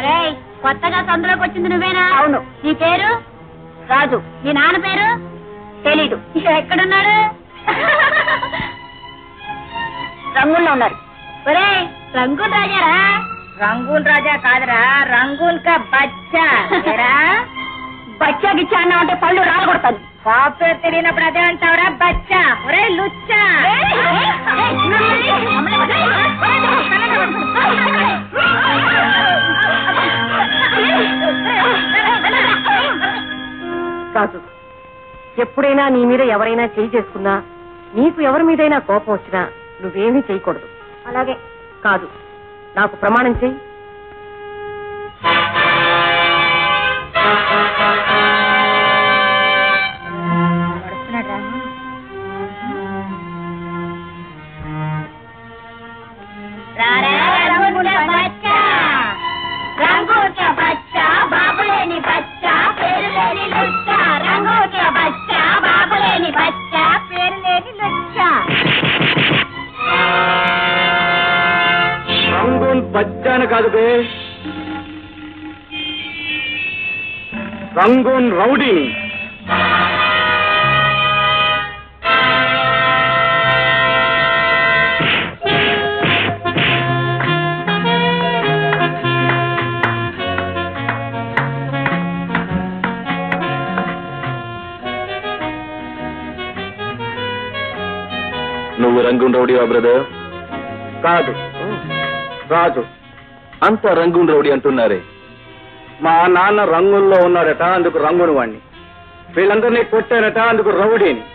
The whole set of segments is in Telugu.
ఒరేయ్ కొత్తగా సందులోకి వచ్చింది నువ్వేనా అవును. నీ పేరు రాజు నీ నాన్న పేరు తెలీదు ఎక్కడున్నాడు రంగుల్లో ఉన్నారు ఒరేయ్ రంగులు రాజారా రంగూన్ రాజా కాదురా రంగూన్ కా బచ్చా ఏరా? బచ్చా గిచ్చా అన్నా అంటే పళ్ళు రాలగొడతాను సాఫ్ట్వేర్ తెలియనప్పుడు అదే అంటావురా బచ్చా ఒరే లుచ్చా రాజు ఎప్పుడైనా నీ మీద ఎవరైనా చేయి చేసుకున్నా నీకు ఎవరి మీదైనా కోపం వచ్చినా నువ్వేమీ చేయకూడదు అలాగే కాదు నాకు ప్రమాణం చెయ్యి రారా రంగుల బచ్చా రంగుల బచ్చా బాబులేని బచ్చా పేరులేని లుచ్చా రంగుల బచ్చా బాబులేని బచ్చా పేరులేని లుచ్చా రంగూన్ బచ్చాను కాదు బే రంగూన్ రౌడీని నువ్వు రంగున్ రౌడీవా బ్రదర్ కాదు రాజు అంతా రంగున్ రౌడీ అంటున్నారే మా నాన్న రంగుల్లో ఉన్నాడట అందుకు రంగుని వాణ్ణి వీళ్ళందరినీ కొట్టారట అందుకు రౌడీని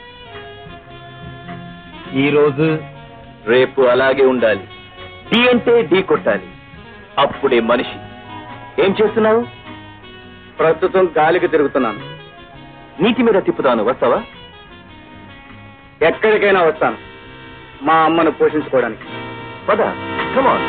ఈ రోజు రేపు అలాగే ఉండాలి డి అంటే ఢీ కొట్టాలి అప్పుడే మనిషి ఏం చేస్తున్నావు ప్రస్తుతం గాలికి తిరుగుతున్నాను నీటి మీద తిప్పుతాను వస్తావా ఎక్కడికైనా వస్తాను మా అమ్మను పోషించుకోవడానికి పద కమాన్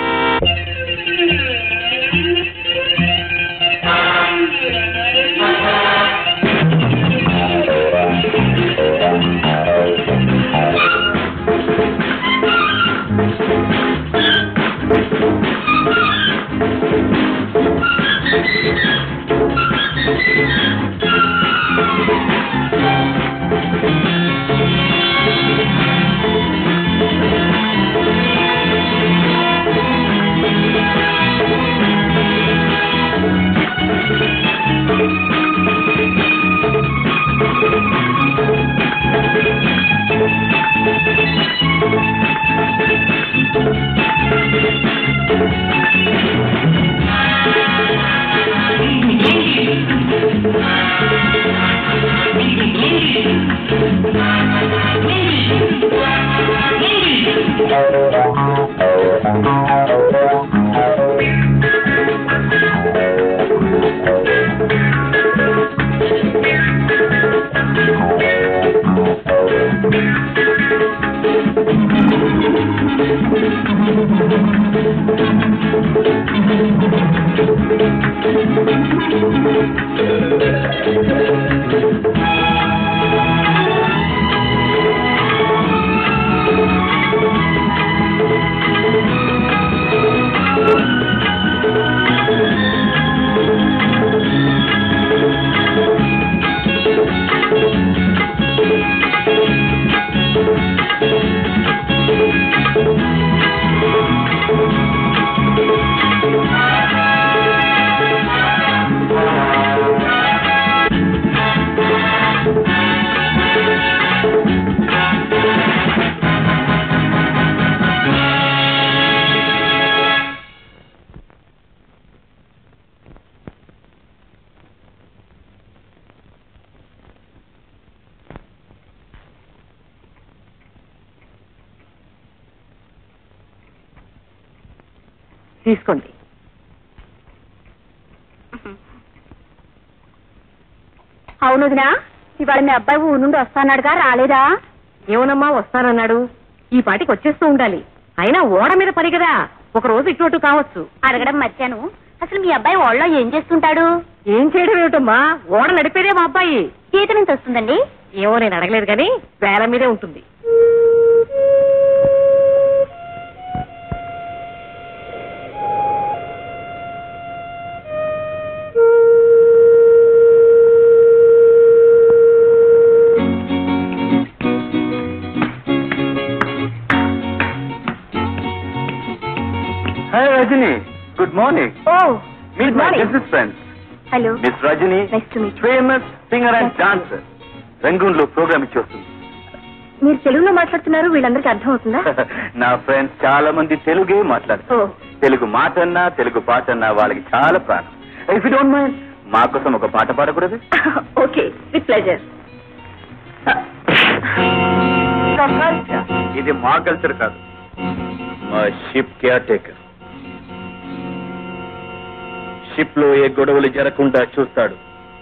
తీసుకోండి అవును వదినా ఇవాళ మీ అబ్బాయి ఊరు నుండి వస్తాన్నాడుగా రాలేదా ఏమోనమ్మా వస్తానన్నాడు ఈ పాటికి వచ్చేస్తూ ఉండాలి అయినా ఓడ మీద పని కదా ఒక రోజు ఇటు అటు కావచ్చు అడగడం మర్చాను అసలు మీ అబ్బాయి వాళ్ళలో ఏం చేస్తుంటాడు ఏం చేయడం ఏమిటమ్మా ఓడ నడిపేదే మా అబ్బాయి ఈత నుంచి వస్తుందండి ఏమో నేను అడగలేదు కానీ వేల మీదే ఉంటుంది morning oh meet my business friends hello miss Rajani nice to meet famous singer and dancer Rangoon లో ప్రోగ్రామ్ ఇచ్చి వస్తుంది మీరు తెలుగులో మాట్లాడుతున్నారు వీళ్ళందరికీ అర్థం అవుతుందా నా ఫ్రెండ్స్ చాలా మంది తెలుగే మాట్లాడతారు ఓ తెలుగు మాట అన్నా తెలుగు పాట అన్నా వాళ్ళకి చాలా ప్రాణం ఇఫ్ యూ డోంట్ మైండ్ మా కోసం ఒక పాట పాడకూడదు ఓకే విత్ ప్లెజర్ ఇది మా కల్చర్ కాదు మా షిప్ కేర్ టేకర్ షిప్ లో ఏ గొడవలు జరగకుండా చూస్తాడు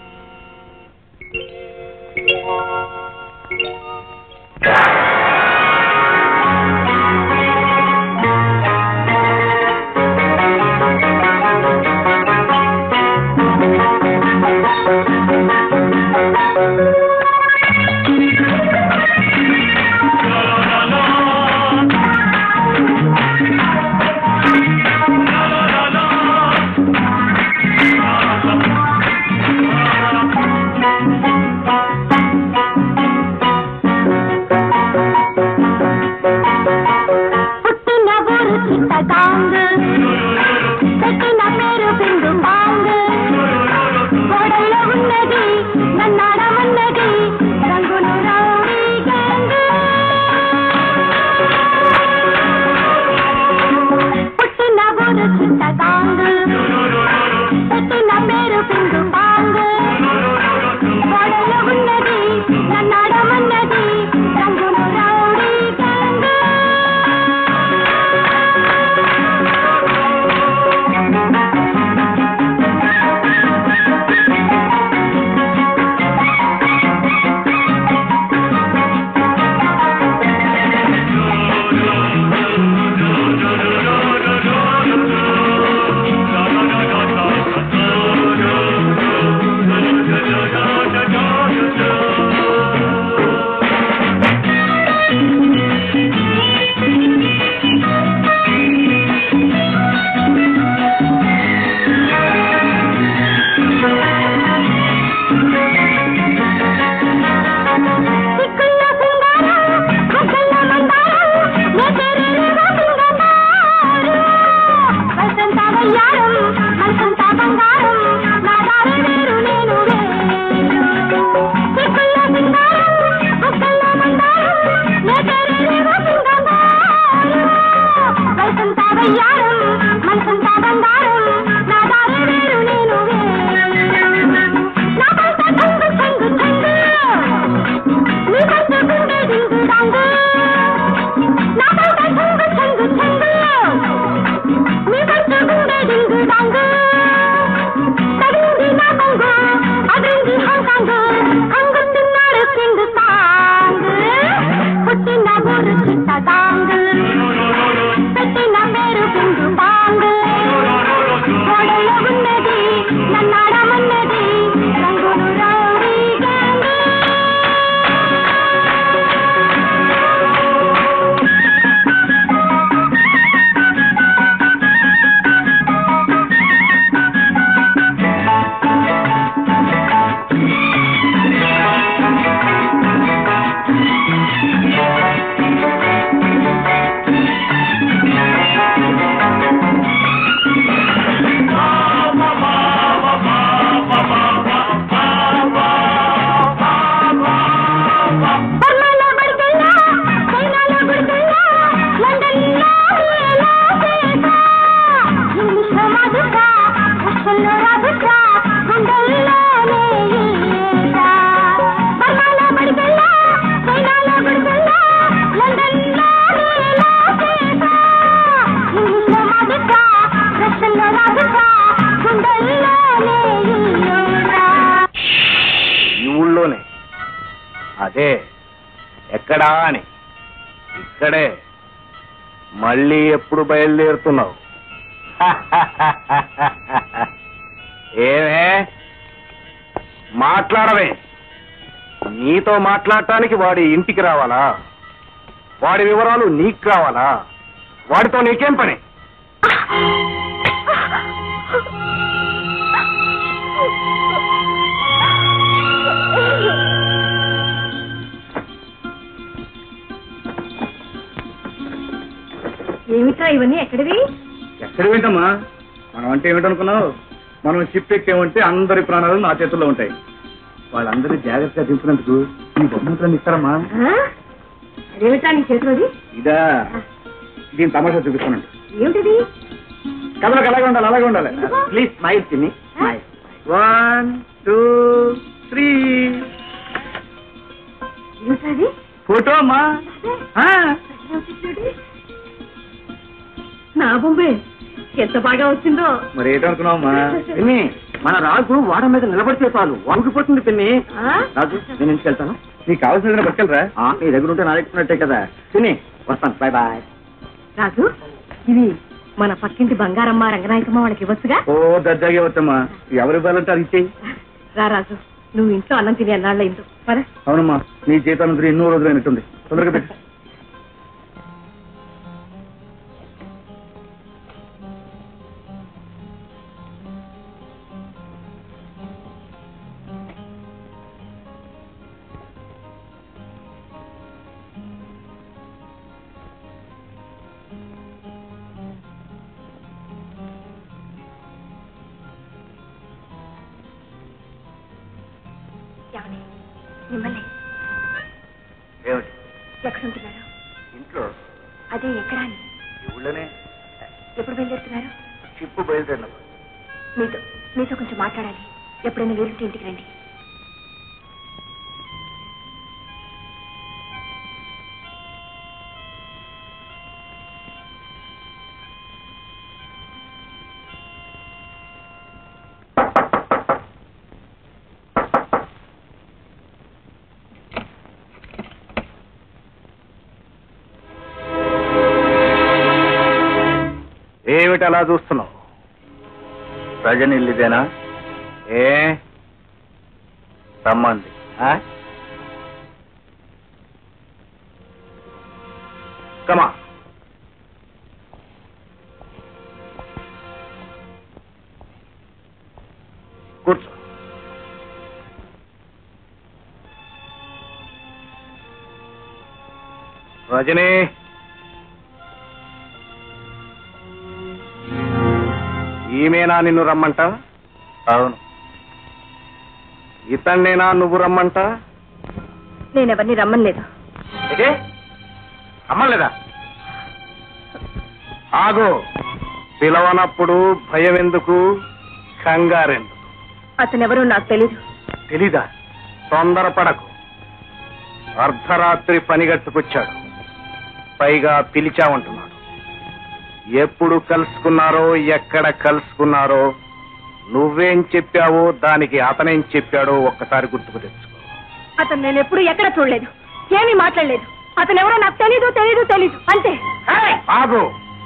పుట్టిన ఊరు చిత్తగాంగ్ పెట్టిన పేరు బిందు బాంగ్ గోడల్లో ఉన్నది నన్నాడమన్నది రంగులు రౌడీ గ్యాంగ్ పుట్టిన ఊరు చిత్తగాంగ్ పెట్టిన పేరు బిందు బాంగ్ గోడల్లో ఉన్నది నన్నాడమన్నది రంగులు రౌడీ గ్యాంగ్ సిక్కుల సింగారం హగ్గల మందారం నేతరేరేవ సింగమారు వసంత వయ్యారం మనసంత బంగారం నా దారి వేరు నేను వేరు సిక్కుల సింగారం హగ్గల మందారం నేతరేరేవ సింగమారు వసంత వయ్యారం మనసంత బంగారం నా దారి వేరు నేను వేరు నా పంట చంగు చంగు చంగు నీ పంట గుండె దింగు రంగు నా పంట చంగు చంగు చంగు నీ పంట గుండె దింగు రంగు తగింది నా కొంగు అదింది హాంకాంగ్ హంగుతున్నాడు కింగ్ సాంగ్ పుట్టిన ఊరు చిత్తగాంగ్ పెట్టిన పేరు కింగ్ బాంగ్ గోడలో ఉన్నది నన్నాడమన్నది రంగులు రౌడీ గ్యాంగ్ బర్మాలో బడికెళ్ళా, చైనాలో గుడికెళ్ళా, లండన్లో ఎలా చేసా? ఇంగ్లీష్లో మాదిసా, రష్యన్లో రాబిసా, గుండెల్లోనే ఈసా. బర్మాలో బడికెళ్ళా, చైనాలో గుడికెళ్ళా, లండన్లో ఎలా చేసా? ఇంగ్లీష్లో మాదిసా, రష్యన్లో రాబిసా, గుండెల్లోనే ఈసా. ఈ ఊళ్ళోనే అదే ఎక్కడా అని ఇక్కడే మళ్ళీ ఎప్పుడు బయలుదేరుతున్నావు ఏమే మాట్లాడవే నీతో మాట్లాడటానికి వాడి ఇంటికి రావాలా వాడి వివరాలు నీకు కావాలా వాడితో నీకేం పని ఏమిట్రా ఇవన్నీ ఎక్కడివి ఎక్కడ వింటమ్మా మనం అంటే ఏమిటనుకున్నావు మనం షిప్ ఎక్కేమంటే అందరి ప్రాణాలు నా చేతుల్లో ఉంటాయి వాళ్ళందరినీ జాగ్రత్తగా దించినందుకు ఈ బహుమతులను ఇస్తారమ్మా అదేమిటా నీ చేతిలోది ఇదా దీని తమాషా చూపిస్తానండి ఏమిటిది కథలకు అలాగే ఉండాలి అలాగే ఉండాలి ప్లీజ్ స్మైల్ తిని స్మైల్ వన్ టూ త్రీ ఏమిటది ఫోటో అమ్మా ఆ. నా బొంబే ఎంత బాగా వచ్చిందో మరి ఏంటనుకున్నావమ్మా పిన్ని మన రాజు వాడ మీద నిలబడితే చాలు వంగిపోతుంది పిన్ని ఆ? రాజు నేను ఇంటికి వెళ్తాను నీకు కావాల్సిన పట్టుకెళ్ళరా నీ దగ్గర ఉంటే నా దగ్గర ఉన్నట్టే కదా పిన్ని వస్తాను బాయ్ బాయ్ రాజు ఇవి మన పక్కింటి బంగారమ్మ రంగనాయకమ్మ వాళ్ళకి ఇవ్వచ్చుగా ఓ దర్జాగే వచ్చమ్మా ఎవరు ఇవ్వాలంటే అది ఇచ్చేయి రా రాజు నువ్వు ఇంట్లో అన్నం తిని అన్నాళ్ళ ఇందు పద అవునమ్మా నీ జీతానంతరం ఎన్నో రోజులు అయినట్టుంది తొందరగా పెట్టు ఏమండి మిమ్మల్ని ఏమిటి ఎక్కడుంటున్నారు ఇంట్లో అదే ఎక్కడా అని ఈ ఊళ్ళోనే ఎప్పుడు బయలుదేరుతున్నారు షిప్ బయలుదేరినప్పుడు మీతో మీతో కొంచెం మాట్లాడాలి ఎప్పుడైనా వీలుంటే ఇంటికి రండి ఏమిటి అలా చూస్తున్నావు రజని ఇల్లుదేనా ఏ రమ్మంది ఆ? కమా కూర్చో రజనీ ఈమెనా నిన్ను రమ్మంట అవును ఇతన్నేనా నువ్వు రమ్మంట నేనెవరిని రమ్మలేదు ఇదే రమ్మలేదా ఆగు పిలవనప్పుడు భయం ఎందుకు కంగారెందుకు అతనెవరో నాకు తెలీదు తెలీదా తొందరపడకు అర్ధరాత్రి పనిగట్టుకొచ్చాడు పైగా పిలిచామంటున్నాడు ఎప్పుడు కలుసుకున్నారో ఎక్కడ కలుసుకున్నారో నువ్వేం చెప్పావో దానికి అతనేం చెప్పాడో ఒక్కసారి గుర్తుకు తెచ్చుకో అతను నేను ఎప్పుడు ఎక్కడ చూడలేదు ఏమీ మాట్లాడలేదు అతనెవరో నాకు తెలీదు తెలీదు తెలీదు అంతే ఆగు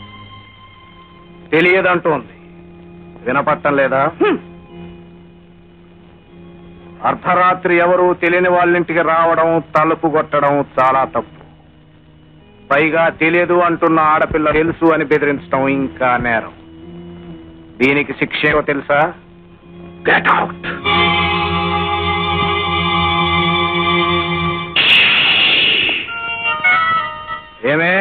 తెలియదంటోంది వినపట్టం లేదా హ్మ్. అర్ధరాత్రి ఎవరు తెలియని వాళ్ళింటికి రావడం తలుపు కొట్టడం చాలా తప్పు పైగా తెలియదు అంటున్న ఆడపిల్ల తెలుసు అని బెదిరించడం ఇంకా నేరం దీనికి శిక్ష ఏమో తెలుసా గెట్ అవుట్ ఏమే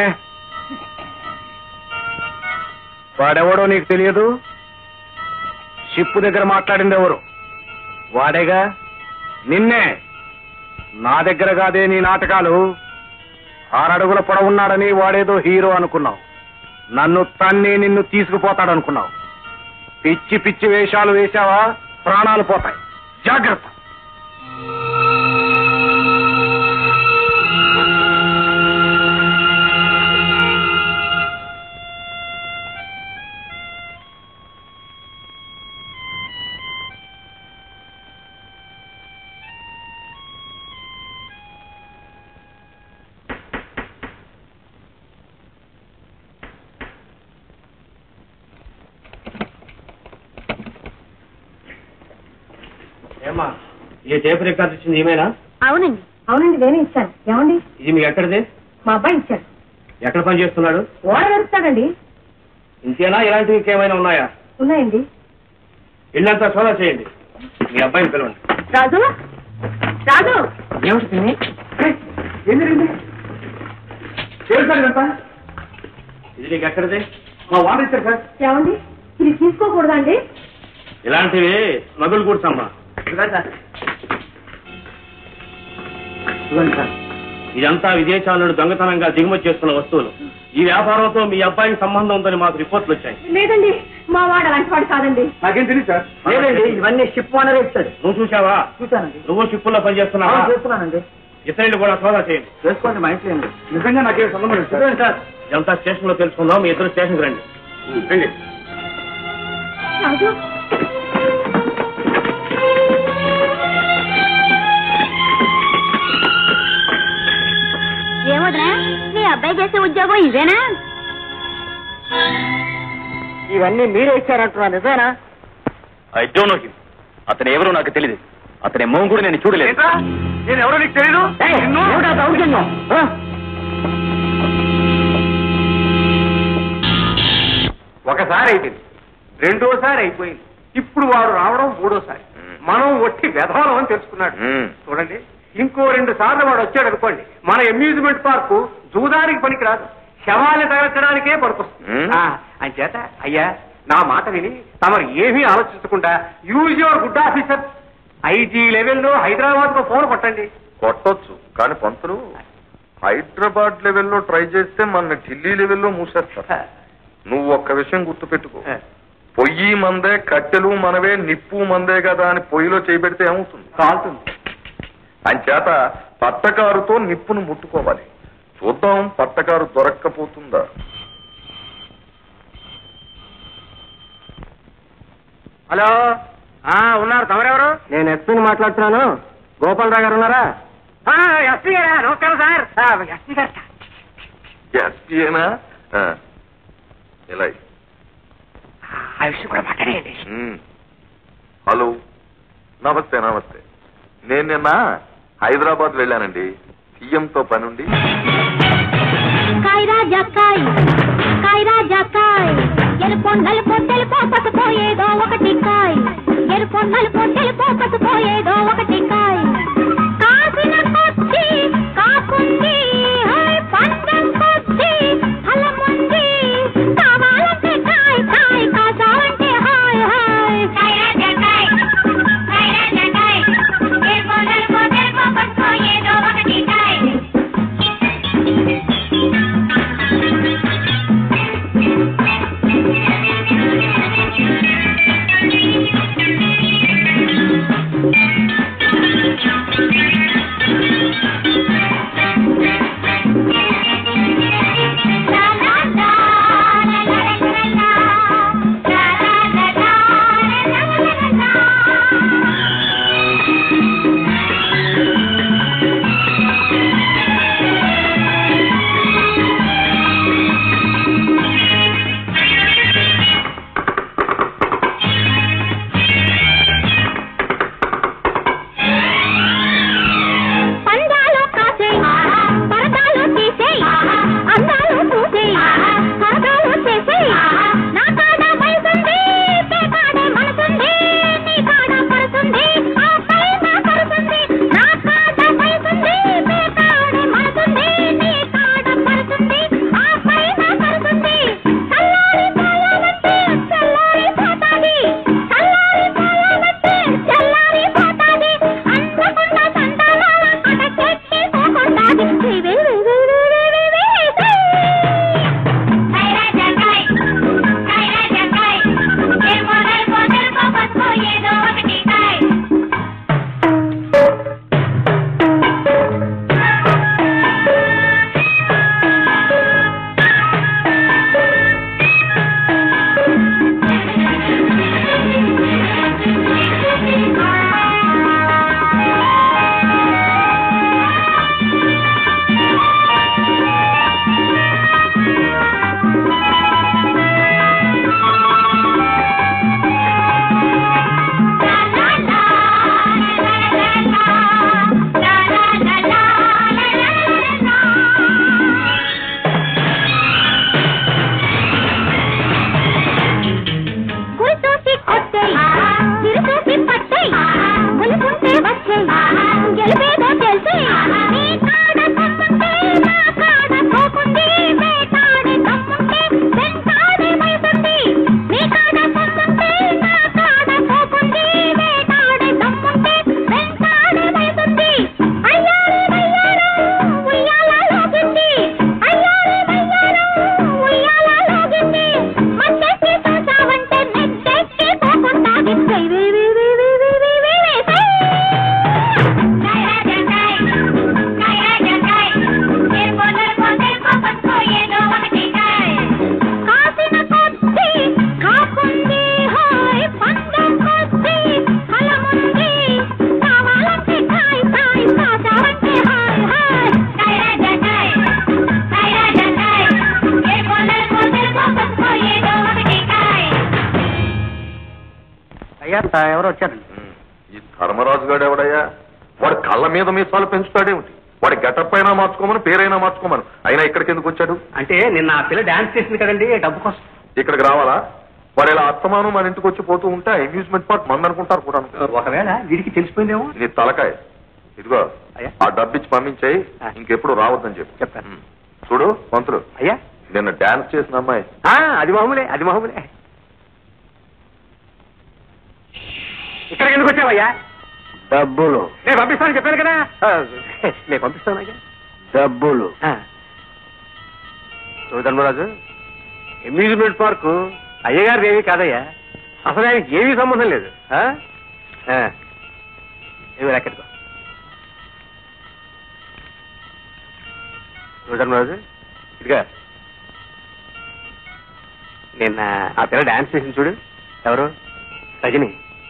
వాడెవడో నీకు తెలియదు షిప్ దగ్గర మాట్లాడింది ఎవరు వాడేగా నిన్నే నా దగ్గర కాదే నీ నాటకాలు ఆరడుగుల పొడవున్నాడని వాడేదో హీరో అనుకున్నావు నన్ను తన్ని నిన్ను తీసుకుపోతాడనుకున్నావు పిచ్చి పిచ్చి వేషాలు వేశావా ప్రాణాలు పోతాయి జాగ్రత్త ఏమా ఈ టేప్ రికార్డ్ ఇచ్చింది ఈమెనా అవునండి అవునండి నేనే ఇచ్చాను ఏమండి ఇది మీ ఎక్కడిది మా అబ్బాయి ఇచ్చాడు ఎక్కడ పని చేస్తున్నాడు ఓడ వెళ్తాడండి ఇంతేనా ఇలాంటివి ఇంకేమైనా ఉన్నాయా ఉన్నాయండి ఇల్లంతా సోదా చేయండి మీ అబ్బాయిని పిలవండి రాజు రాజు ఏమిటి పిన్ని? ఏం జరిగింది ఏమిటి సార్ ఇదంతా? ఇది నీకు ఎక్కడిది మా వాడు ఇచ్చారు సార్ ఏమండి ఇది తీసుకోకూడదా అండి ఇలాంటివి నదులు కూర్చమ్మా ఇదంతా విదేశాల నుండి దొంగతనంగా దిగుమతి చేస్తున్న వస్తువులు ఈ వ్యాపారంతో మీ అబ్బాయికి సంబంధం ఉందని మాకు రిపోర్ట్లు వచ్చాయి లేదండి మా వాడు అలాంటి వాడు కాదండి నాకేం తెలియదు సార్ లేదండి ఇవన్నీ షిప్ ఓనర్ ఇస్తాడు నువ్వు చూసావా చూశానండి నువ్వు షిప్పుల్లో పనిచేస్తున్నావా చేస్తున్నానండి ఇతరులు కూడా సోదా చేయండి చేసుకోండి మా ఇంట్లో ఏంటి? నిజంగా నాకేం సంబంధం లేదు చూడండి సార్ ఇదంతా స్టేషన్ లో తెలుసుకుందాం మీ ఇద్దరు స్టేషన్కి రండి రండి. రాజు ఏమోదనా మీ అబ్బాయి చేసే ఉద్యోగం ఇదేనా ఇవన్నీ మీరే ఇచ్చారంటున్నా నిజమేనా ఐ డోంట్ నో హిమ్ అతను ఎవరో నాకు తెలియదు అతని మొహం కూడా నేను చూడలేదు నేను ఎవరో నీకు తెలీదు ఏమిటా దౌర్జన్యం ఆ? ఒకసారి అయిపోయింది రెండోసారి అయిపోయింది ఇప్పుడు వాడు రావడం మూడోసారి మనం ఒట్టి వెధవలం అని తెలుసుకున్నాడు మ్మ్. చూడండి ఇంకో రెండు సార్లు వాడు వచ్చాడు అనుకోండి మన అమ్యూజ్మెంట్ పార్కు జూదానికి పనికిరాదు శవాన్ని తగలచడానికే పనికొస్తుంది మ్మ్. ఆ, అంచేత అయ్యా నా మాట విని తమరు ఏమీ ఆలోచించకుండా use your good officer IG లెవెల్లో హైదరాబాద్ కు ఫోన్ కొట్టండి కొట్టొచ్చు కానీ పంతులు హైదరాబాద్ లెవెల్లో ట్రై చేస్తే మన ఢిల్లీ లెవెల్లో మూసేస్తారు నువ్వు ఒక్క విషయం గుర్తుపెట్టుకో పొయ్యి మందే కట్టెలు మనవే నిప్పు మందే కదా అని పొయ్యిలో చేయబెడితే ఏమవుతుంది కాలుతుంది అంచేత పట్టకారుతో నిప్పును ముట్టుకోవాలి చూద్దాం పట్టకారు దొరక్కపోతుందా హలో ఆ ఉన్నారు తమరెవరు నేను ఎస్పీని మాట్లాడుతున్నాను గోపాలరావు గారు ఉన్నారా ఎస్పీ గారా నమస్కారం సార్ ఎస్పీ గారు ఎస్పీఏనా ఇలా ఇ. ఆ విషయం కూడా మాట్లాడేయండి మ్మ్. హలో నమస్తే నమస్తే నేను నిన్న హైదరాబాద్ వెళ్ళానండి సీఎంతో పనుండి కాయ్ రాజా కాయ్ కాయ్ రాజా కాయ్ ఎరుపు నలుపు తెలుపు పసుపు ఏదో ఒకటి కాయ్ ఎరుపు నలుపు తెలుపు పసుపు ఏదో ఒకటి కాయ్ కాసిన కొద్ది కాకుంది హాయ్ పందెం కొద్ది ఫలముంది కావాలంటే కాయ్ కాయ్ కాసాలంటే హాయ్ హాయ్ కాయ్ రాజా కాయ్ కాయ్ రాజా కాయ్ ఎరుపు నలుపు తెలుపు పసుపు ఏదో ఒకటి కాయ్ అయ్యా ఎవరు వచ్చారండి ఉమ్, ఈ ధర్మరాజు గారు ఎవడయ్యా వాడు కళ్ళ మీద మీసాలు పెంచుతాడేమిటి వాడి గెటప్ అయినా మార్చుకోమని పేరైనా మార్చుకోమను అయినా ఇక్కడికి ఎందుకు వచ్చాడు అంటే నిన్న ఆ పిల్ల డాన్స్ చేసింది కదండి డబ్బు కోసం ఇక్కడికి రావాలా వాడు ఇలా అస్తమానం మన ఇంటికి వచ్చి పోతూ ఉంటే అమ్యూజ్మెంట్ పార్క్ మంది అనుకుంటారు కూడా ఒకవేళ వీడికి తెలిసిపోయిందేమో నీ తలకాయ ఇదిగో అయ్యా. ఆ డబ్బిచ్చి పంపించాయి ఆ. ఇంకెప్పుడు రావద్దని చెప్పు చెప్తాను. ఉమ్. చూడు మంత్రులు అయ్యా నిన్న డాన్స్ చేసిన అమ్మాయి ఆ, అది మామూలే అది మామూలే ఇక్కడికి ఎందుకు వచ్చావయ్యా డబ్బులు నేను పంపిస్తాను చెప్పాను కదా ఆ, నేను పంపిస్తాను అయ్యా డబ్బులు చూడు ధర్మరాజు అమ్యూజ్మెంట్ పార్కు అయ్యగారిది ఏమీ కాదయ్యా అసలు ఆయనకి ఏమీ సంబంధం లేదు ఆ? ఆ. ఏమి లెక్కెట్టుకో చూడు ధర్మరాజు ఇదిగా నిన్న ఆ పిల్ల డాన్స్ చేసింది చూడు ఎవరు రజని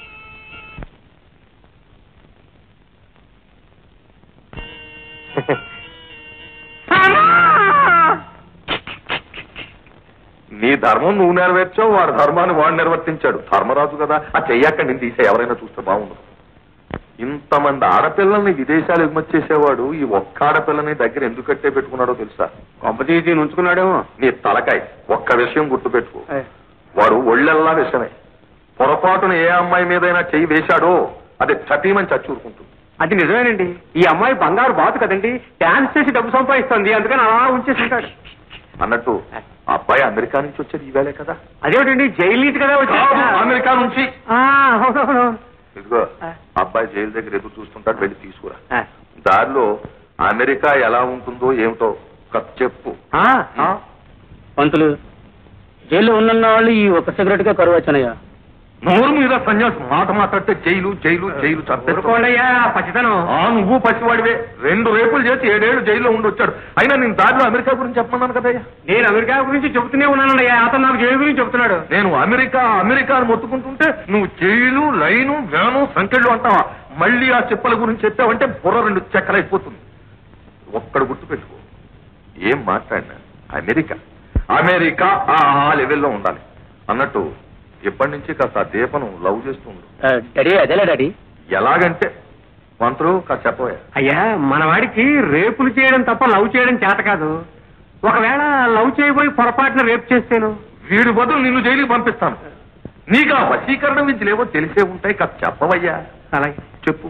నీ ధర్మం నువ్వు నెరవేర్చావు వాడి ధర్మాన్ని వాడు నిర్వర్తించాడు ధర్మరాజు కదా ఆ చెయ్యక్క నేను తీసే ఎవరైనా చూస్తే బాగుండదు ఇంతమంది ఆడపిల్లల్ని విదేశాలు ఎగుమతి చేసేవాడు ఈ ఒక్క ఆడపిల్లని దగ్గర ఎందుకు కట్టే పెట్టుకున్నాడో తెలుసా కొంపతీసి ఉంచుకున్నాడేమో నీ తలకాయ ఒక్క విషయం గుర్తుపెట్టుకో వాడు ఒళ్ళెల్లా విషమే పొరపాటున ఏ అమ్మాయి మీదైనా చెయ్యి వేశాడో అది చటీమని చచ్చూరుకుంటుంది అది నిజమేనండి ఈ అమ్మాయి బంగారు బాతు కదండి డాన్స్ చేసి డబ్బు సంపాదిస్తుంది అందుకని అలా ఉంచేసుకుంటాడు అన్నట్టు ఆ అబ్బాయి అమెరికా నుంచి వచ్చేది ఈవేళే కదా అదేమిటండి జైలు నుంచి కదా కాదు, వచ్చి అమెరికా నుంచి అవునవును ఇదిగో అబ్బాయి జైలు దగ్గర ఎదురు చూస్తుంటాడు వెళ్ళి తీసుకురా దారిలో అమెరికా ఎలా ఉంటుందో ఏమిటో ఒక చెప్పు పంతులు జైల్లో ఉన్న వాళ్ళు ఈ ఒక్క సిగరెట్ గా కరువు వచ్చానయ్యా నోరు మీద సన్యాసం మాట మాట్లాడితే జైలు జైలు జైలు చంపేసుకోండి ఊరుకోండయ్యా పచ్చితనం ఆ నువ్వు పసివాడివే రెండు రేపులు చేసి ఏడేళ్ళు జైల్లో ఉండొచ్చాడు అయినా నేను దారిలో అమెరికా గురించి చెప్పమన్నాను కదయ్యా నేను అమెరికా గురించి చెబుతూనే ఉన్నానండి అతను నాకు జైలు గురించి చెబుతున్నాడు నేను అమెరికా అమెరికా అని మొత్తుకుంటుంటే నువ్వు జైలు లైను వ్యాను సంఖ్యలు అంటావా మళ్ళీ ఆ చెప్పల గురించి చెప్పావంటే బుర్ర రెండు చెక్కలైపోతుంది ఒక్కడ గుర్తుపెట్టుకో ఏం మాట్లాడినా అమెరికా అమెరికా ఆ ఆ లెవెల్లో ఉండాలి అన్నట్టు ఎప్పటి నుంచి కాస్త ఆ దీపను లవ్ చేస్తుండు డాడీ అదేలా డాడీ ఎలాగంటే మంత్రు కాస్త చెప్పవే అయ్యా మన వాడికి రేపులు చేయడం తప్ప లవ్ చేయడం చేత కాదు ఒకవేళ లవ్ చేయబోయి పొరపాటున రేపు చేస్తేను వీడి బదులు నిన్ను జైలుకి పంపిస్తాను నీకు ఆ వశీకరణ విద్యలేవో తెలిసే ఉంటాయి కాస్త చెప్పవయ్యా అలాగే చెప్పు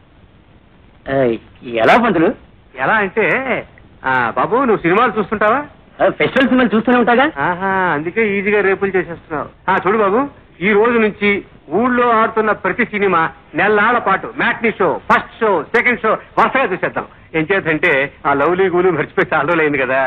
ఎలా పంతులు ఎలా అంటే ఆ, బాబు నువ్వు సినిమాలు చూస్తుంటావా ఫెస్టివల్ సినిమాలు చూస్తూనే ఉంటాగా ఆహా అందుకే ఈజీగా రేపులు చేసేస్తున్నావు ఆ చూడు బాబు ఈ రోజు నుంచి ఊళ్ళో ఆడుతున్న ప్రతి సినిమా నెలనాళ్ల పాటు matinee show first show second show వరుసగా చూసేద్దాం ఏం చేద్దంటే ఆ లవ్లీ గూలు మర్చిపోయి చాలా రోజులు అయింది కదా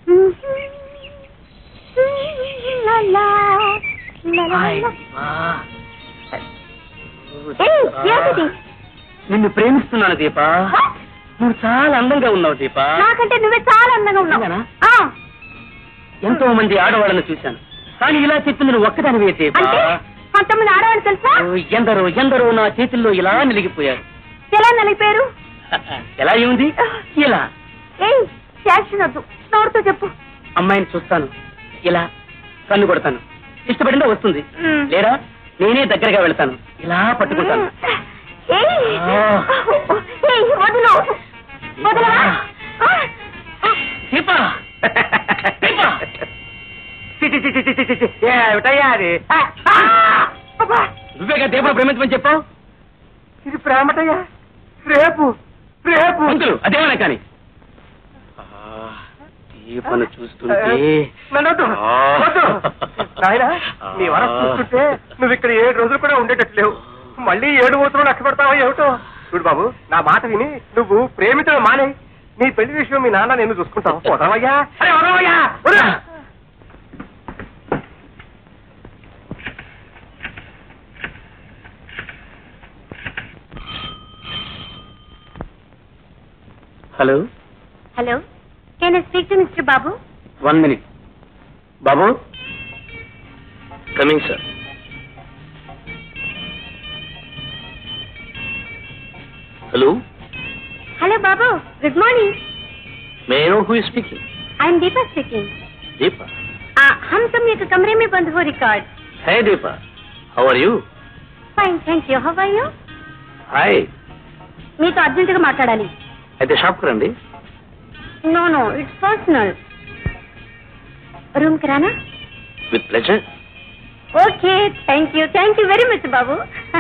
ఏయ్, ఏమిటిది? నిన్ను ప్రేమిస్తున్నాను దీప నువ్వు చాలా అందంగా ఉన్నావు దీప నాకంటే నువ్వే చాలా అందంగా ఉన్నావు నిజమేనా? ఆ, ఎంతో మంది ఆడవాళ్ళని చూశాను కానీ ఇలా చెప్పింది నువ్వు ఒక్కదానివే దీప అంటే కొంతమంది ఆడవాళ్ళు తెలుసా ఓ, ఎందరో ఎందరో నా చేతుల్లో ఇలా నిలిగిపోయారు ఎలా నలిపారు ఎలా ఉంది ఇలా ఏయ్ ఫ్యాషన్ వద్దు నోరుతో చెప్పు అమ్మాయిని చూస్తాను ఇలా కన్ను కొడతాను ఇష్టపడిందా వస్తుంది మ్. లేదా నేనే దగ్గరగా వెళ్తాను ఇలా పట్టుకుంటాను ఏయ్, ఆ. ఏయ్, వదులు వదలవా? ఆ, ఆ. దీప దీప చి, చి, చి, చి, చి, చి, చి. ఏమిటయ్యా అది ఆ, ఆ, అబ్బా, నువ్వేగా దీపను ప్రేమించమని చెప్పావు ఇది ప్రేమటయ్యా రేపు రేపు పంతులు అదేమన్నా కానీ దీపను చూస్తుంటే నన్నొద్దు వద్దు నాయనా నీ వరం చూస్తుంటే నువ్వు ఇక్కడ ఏడు రోజులు కూడా ఉండేటట్టు లేవు మళ్ళీ ఏడు మూత్రం నష్టపడతావా ఏమిటో చూడు బాబు నా మాట విని నువ్వు ప్రేమించడం మానే నీ పెళ్లి విషయం మీ నాన్న నేను చూసుకుంటావు వదలవయ్యా అరే వదలవయ్యా వదలు. Hello hello can speak to mister Babu one minute Babu coming sir hello hello Babu good morning may know who speaking I am Deepa speaking Deepa हम तुम एक कमरे में बंद हो record hey Deepa how are you fine thank you how are you hi మీతో అర్జెంటుగా మాట్లాడాలి అయితే షాప్కి రండి నో నో ఇట్స్ పర్సనల్ రూమ్కి రానా with pleasure okay thank you thank you very much Babu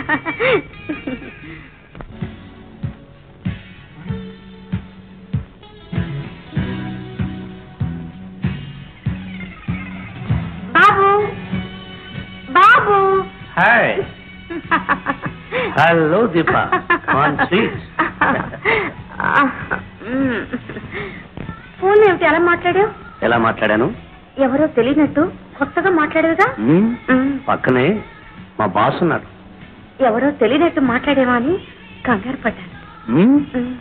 Babu Babu hi hello Deepa on sweet phone ఏమిటి అలా మాట్లాడావు ఎలా మాట్లాడాను ఎవరో తెలియనట్టు కొత్తగా మాట్లాడేవిగా మ్మ్. పక్కనే మా బాస్ ఉన్నాడు ఎవరో తెలియనట్టు మాట్లాడేవా అని కంగారు పడ్డాను మ్మ్.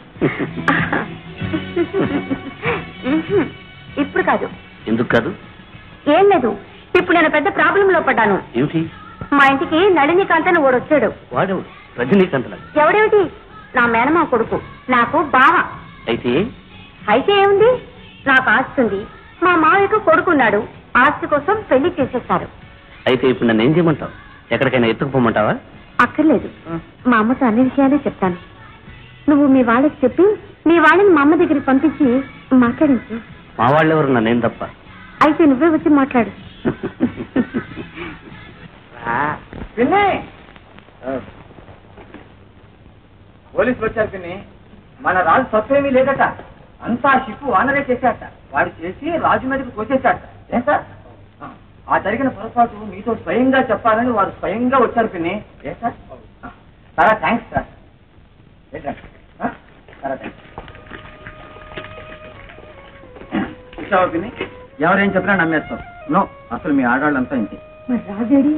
ఇప్పుడు కాదు ఎందుకు కాదు ఏం లేదు ఇప్పుడు నేను పెద్ద ప్రాబ్లం లో పడ్డాను ఏమిటి మా ఇంటికి నళినికాంత్ అని ఓడు వచ్చాడు వాడెవడు రజనీకాంత్ ఎవడేమిటి నా మేనమా కొడుకు నాకు బావ అయితే అయితే ఏముంది నాకు ఆస్తి ఉంది మా మావయ్యకు కొడుకున్నాడు ఆస్తి కోసం పెళ్లి చేసేస్తారు అయితే ఇప్పుడు నన్ను ఏం చేయమంటావు ఎక్కడికైనా ఎత్తుకుపోమంటావా అక్కర్లేదు మా అమ్మతో అన్ని విషయాలే చెప్తాను నువ్వు మీ వాళ్ళకి చెప్పి మీ వాళ్ళని మా అమ్మ దగ్గరికి పంపించి మాట్లాడించు మా వాళ్ళెవరు నన్నేం తప్ప అయితే నువ్వే వచ్చి మాట్లాడు పోలీసులు వచ్చారు పిన్ని మన రాజు తప్పేమీ లేదట అంతా షిప్పు వానరే చేశాట వాడు చేసి రాజు మీదకి తోచేశాట ఏం సార్ ఆ, ఆ జరిగిన పొరపాటు మీతో స్వయంగా చెప్పాలని వారు స్వయంగా వచ్చారు పిన్ని ఏ సార్ ఆ, చాలా థ్యాంక్స్ సార్ ఏంటండి? ఆ, చాలా థ్యాంక్స్ చూసావా పిన్ని ఎవరేం చెప్పినా నమ్మేస్తాం నో అసలు మీ ఆడవాళ్ళంతా ఇంతే మరి రాజేడి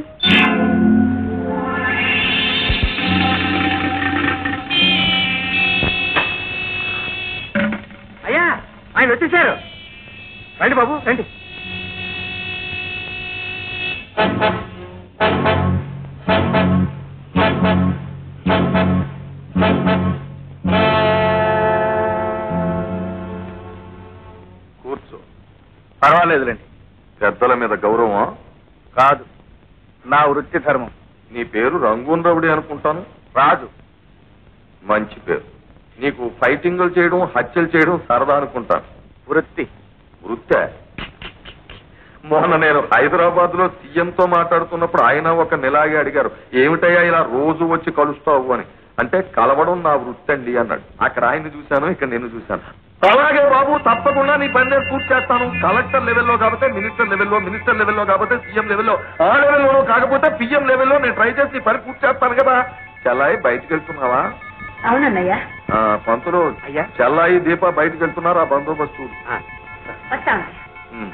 అయ్యా ఆయన వచ్చేసారు రండి బాబు రండి కూర్చో పర్వాలేదులేండి పెద్దల మీద గౌరవం కాదు నా వృత్తి ధర్మం నీ పేరు రంగూన్ రవుడి అనుకుంటాను రాజు మంచి పేరు నీకు ఫైటింగ్లు చేయడం హత్యలు చేయడం సరదా అనుకుంటాను వృత్తి వృత్తే మొన్న నేను హైదరాబాద్ లో సీఎంతో మాట్లాడుతున్నప్పుడు ఆయన ఒక నెలాగే అడిగారు ఏమిటయ్యా ఇలా రోజు వచ్చి కలుస్తావు అని అంటే కలవడం నా వృత్తి అండి అన్నాడు అక్కడ ఆయన్ని చూశాను ఇక్కడ నేను చూశాను అలాగే బాబు తప్పకుండా నీ పని నేను పూర్తి చేస్తాను కలెక్టర్ లెవెల్లో కాకపోతే మినిస్టర్ లెవెల్లో మినిస్టర్ లెవెల్లో కాకపోతే సీఎం లెవెల్లో ఆ లెవెల్లో కాకపోతే పిఎం లెవెల్లో నేను ట్రై చేసి ఈ పని పూర్తి చేస్తాను కదా చెల్లాయి బయటికి వెళ్తున్నావా అవునన్నయ్య ఆ, పంతులు అయ్యా. చెల్లాయి దీప బయటికి వెళ్తున్నారు ఆ బందోబస్తు చూడు. వస్తాను ఉమ్.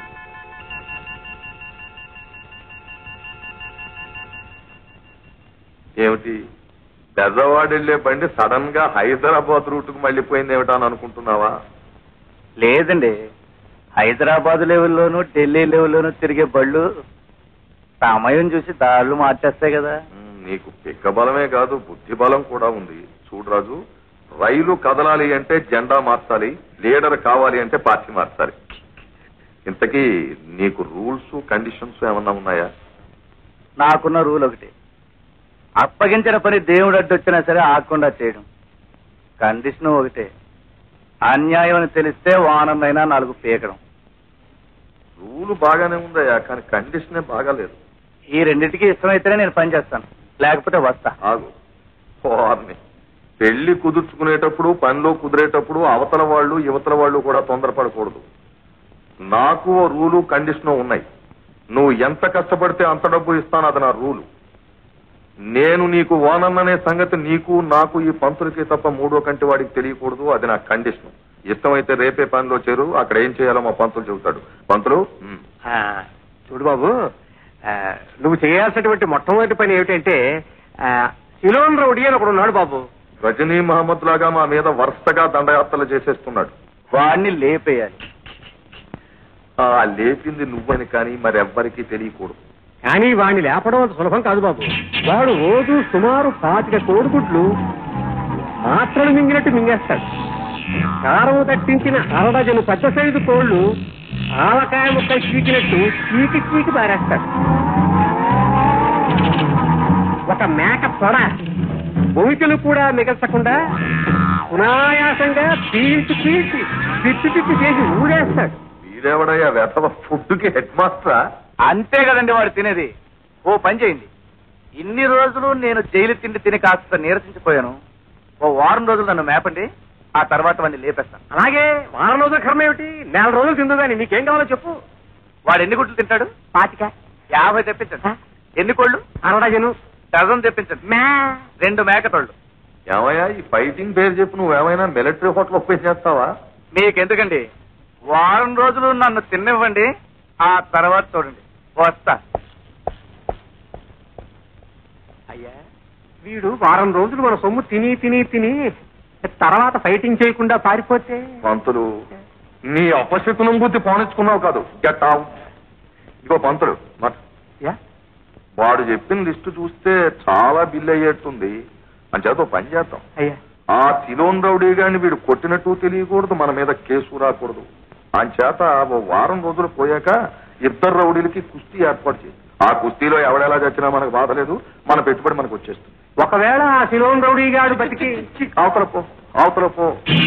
ఏమిటి పెద్దవాడు వెళ్ళే బండి సడన్ గా హైదరాబాద్ రూట్ కు మళ్ళీపోయింది ఏమిటా అని అనుకుంటున్నావా లేదండి హైదరాబాద్ లెవెల్లోనూ ఢిల్లీ లెవెల్లోనూ తిరిగే బళ్ళు సమయం చూసి దారులు మార్చేస్తాయి కదా ఉమ్, నీకు పిక్క బలమే కాదు బుద్ధి బలం కూడా ఉంది చూడు రాజు రైలు కదలాలి అంటే జెండా మార్చాలి లీడర్ కావాలి అంటే పార్టీ మార్చాలి ఇంతకీ నీకు రూల్స్ కండిషన్స్ ఏమన్నా ఉన్నాయా నాకున్న రూల్ ఒకటి అప్పగించిన పని దేవుడు అడ్డొచ్చినా సరే ఆగకుండా చేయడం కండిషన్ ఒకటే అన్యాయం అని తెలిస్తే వానమైనా నాలుగు పీకడం రూల్ బాగానే ఉందయ్యా కానీ కండిషనే బాగాలేదు ఈ రెండింటికి ఇష్టమైతేనే నేను పని చేస్తాను లేకపోతే వస్తా ఆగు పోర్ని పెళ్లి కుదుర్చుకునేటప్పుడు పనిలో కుదిరేటప్పుడు అవతల వాళ్ళు యువతల వాళ్ళు కూడా తొందరపడకూడదు నాకు ఓ రూలు కండిషను ఉన్నాయి నువ్వు ఎంత కష్టపడితే అంత డబ్బు ఇస్తాను అది నా రూలు నేను నీకు ఓనన్ననే సంగతి నీకు నాకు ఈ పంతులకి తప్ప మూడో కంటి వాడికి తెలియకూడదు అది నా కండిషన్ ఇష్టమైతే రేపే పనిలో చేరు అక్కడ ఏం చేయాలో మా పంతులు చెబుతాడు పంతులు ఉమ్. చూడు బాబు ఆ, నువ్వు చేయాల్సినటువంటి మొట్టమొదటి పని ఏమిటంటే ఆ, సిలోన్ రౌడీ అని ఒకడు ఉన్నాడు బాబు రజనీ మహమ్మద్ లాగా మా మీద వరుసగా దండయాత్రలు చేసేస్తున్నాడు వాడిని లేపేయాలి ఆ లేపింది నువ్వని కానీ మరెవ్వరికీ తెలియకూడదు కానీ వాడిని లేపడం అంత సులభం కాదు బాబు వాడు రోజు సుమారు పాతిక కోడిగుడ్లు మాత్రలు మింగినట్టు మింగేస్తాడు కారం తట్టించిన అరడజను పెద్ద సైజు కోళ్లు ఆవకాయ ముక్కలు చీకినట్టు చీకి చీకి పారేస్తాడు ఒక ఒక మేక పొడ భూమికలు కూడా మిగల్చకుండా సునాయాసంగా పీల్చి పీల్చి పిప్పి పిప్పి చేసి ఊడేస్తాడు వీడెవడయ్యా వెధవ ఫుడ్కి హెడ్ మాస్టరా అంతే కదండి వాడు తినేది ఓ పని చేయండి ఇన్ని రోజులు నేను జైలు తిండి తిని కాస్త నీరసించిపోయాను ఓ వారం రోజులు నన్ను మేపండి ఆ తర్వాత వాడిని లేపేస్తాను అలాగే వారం రోజుల కర్మ ఏమిటి నెల రోజులు తిందు కానీ నీకేం కావాలో చెప్పు వాడు ఎన్ని గుడ్లు తింటాడు పాతిక యాభై తెప్పించండి ఎన్ని కోళ్ళు అరడజను డజన్ తెప్పించండి రెండు మేకతోళ్ళు ఏమయ్యా ఈ ఫైటింగ్ పేరు చెప్పి నువ్వేమైనా మిలిటరీ హోటల్ ఓపెన్ చేస్తావా మీకెందుకండి వారం రోజులు నన్ను తిన్నివ్వండి ఆ తర్వాత చూడండి వస్తా అయ్యా వీడు వారం రోజులు మన సొమ్ము తిని తిని తిని తర్వాత ఫైటింగ్ చేయకుండా పారిపోతే పంతులు నీ అపశకునం బుద్ధి పోనిచ్చుకున్నావు కాదు గెట్ అవుట్ ఇగో పంతులు మాట యా? వాడు చెప్పిన లిస్టు చూస్తే చాలా బిల్ అయ్యేట్టుంది అని చేత ఓ పని చేద్దాం అయ్యా ఆ సిలోన్ రౌడీ గారిని వీడు కొట్టినట్టు తెలియకూడదు మన మీద కేసు రాకూడదు చేత ఓ వారం రోజులు పోయాక ఇద్దరు రౌడీలకి కుస్తీ ఏర్పాటు చేయి ఆ కుస్తీలో ఎవడెలా చచ్చినా మనకు బాధ లేదు మన పెట్టుబడి మనకు వచ్చేస్తుంది ఒకవేళ ఆ సిలోన్ రౌడీ గాడు బతికి ఛీ, అవతల పో అవతల పో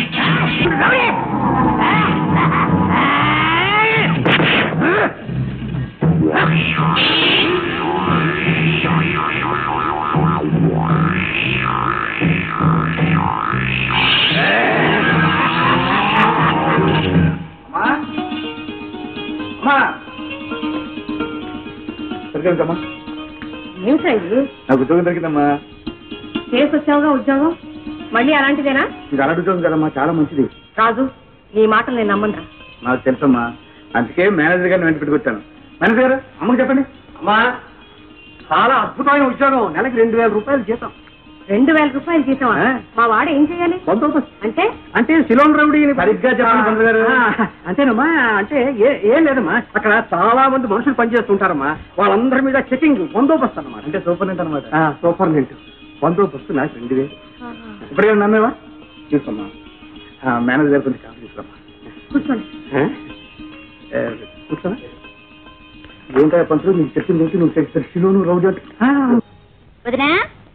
సరిగ్గా ఏమిట్రా ఇది నాకు ఉద్యోగం దొరికిందమ్మా చేసి వచ్చావుగా ఉద్యోగం మళ్ళీ అలాంటిదేనా ఇది అలాంటి ఉద్యోగం కదమ్మా చాలా మంచిది రాజు నీ మాటలు నేను నమ్మనురా నాకు తెలుసమ్మా అందుకే మేనేజర్ గారిని వెంట పెట్టుకొచ్చాను మేనేజర్ గారు అమ్మకి చెప్పండి అమ్మా చాలా అద్భుతమైన ఉద్యోగం నెలకి రెండు వేల రూపాయలు జీతం రెండు వేల రూపాయలు జీతం ఆ? మా వాడు ఏం చేయాలి బందోబస్తు అంటే అంటే సిలోన్ రౌడీని సరిగ్గా చెప్పండి పంతులు గారు. ఆ, అంతేనమ్మా అంటే ఏ- ఏం లేదమ్మా అక్కడ చాలా మంది మనుషులు పనిచేస్తుంటారమ్మా వాళ్ళందరి మీద చెకింగ్ బందోబస్తు అన్నమాట అంటే సూపర్ అనమాట ఆ, సూపర్నెంట్ బందోబస్తు నాకు రెండు వేలు ఇప్పుడే నమ్మేవా తీసుకోమ్మా ఆ, మేనేజర్ గారు కొంచెం కాఫీ తీసుకురమ్మా కూర్చోండి ఆ? ఏ, కూర్చోనా ఏంటో పంతులు నీకు చెప్పింది ఏంటి నువ్వు చెప్పి శిలోను రౌడీ అంటే ఆ, వదినా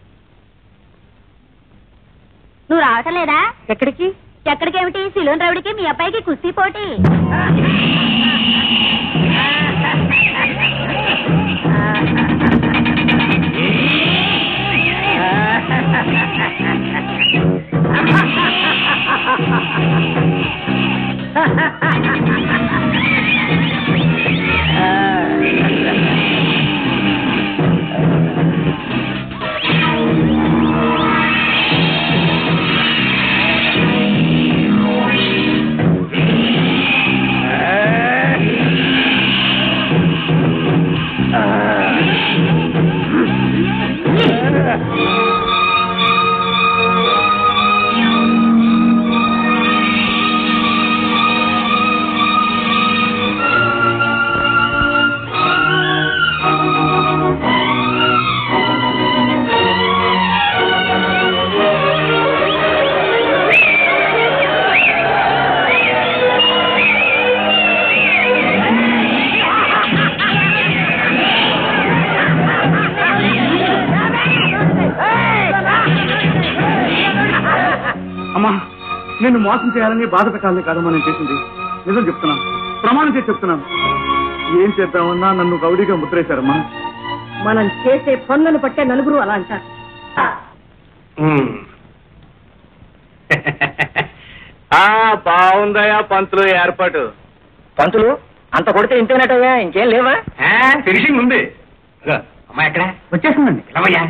నువ్వు రావటం లేదా ఎక్కడికి ఎక్కడికేమిటి సిలోన్ రౌడికి మీ అబ్బాయికి కుస్తీ పోటీ అమ్మా నిన్ను మోసం చేయాలని బాధ పెట్టాలని కాదమ్మా నేను చేసింది నిజం చెప్తున్నాను ప్రమాణం చేసి చెప్తున్నాను ఏం చేద్దామన్నా నన్ను రౌడీగా ముద్రేశారమ్మా మనం చేసే పనులను పట్టే నలుగురు అలా అంటారు ఉమ్. ఆ బాగుందయా పంతులు ఏర్పాటు పంతులు అంత కొడితే ఇంతేనటయ్యా ఇంకేం లేవా ఆ, ఫినిషింగ్ ఉంది ఇదిగో, అమ్మా ఎక్కడ వచ్చేసిందండి రమయ్యా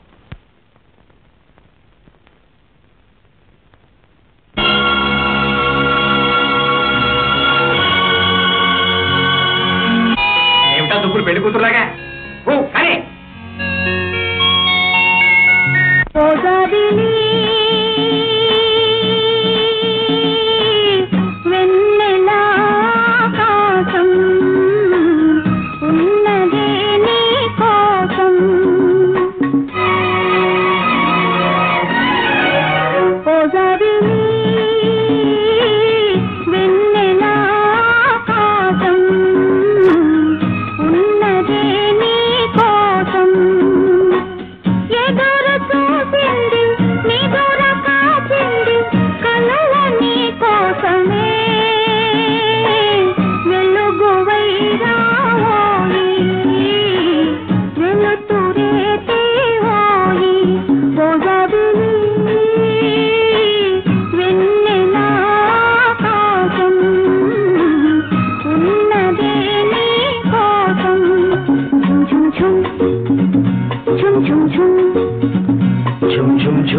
ఏమిటా దుప్పులు పెళ్లి కూతురులాగా ఓ కానీ పొగదిలి వెన్నెలాకాశం ఉన్నదే నీ కోసం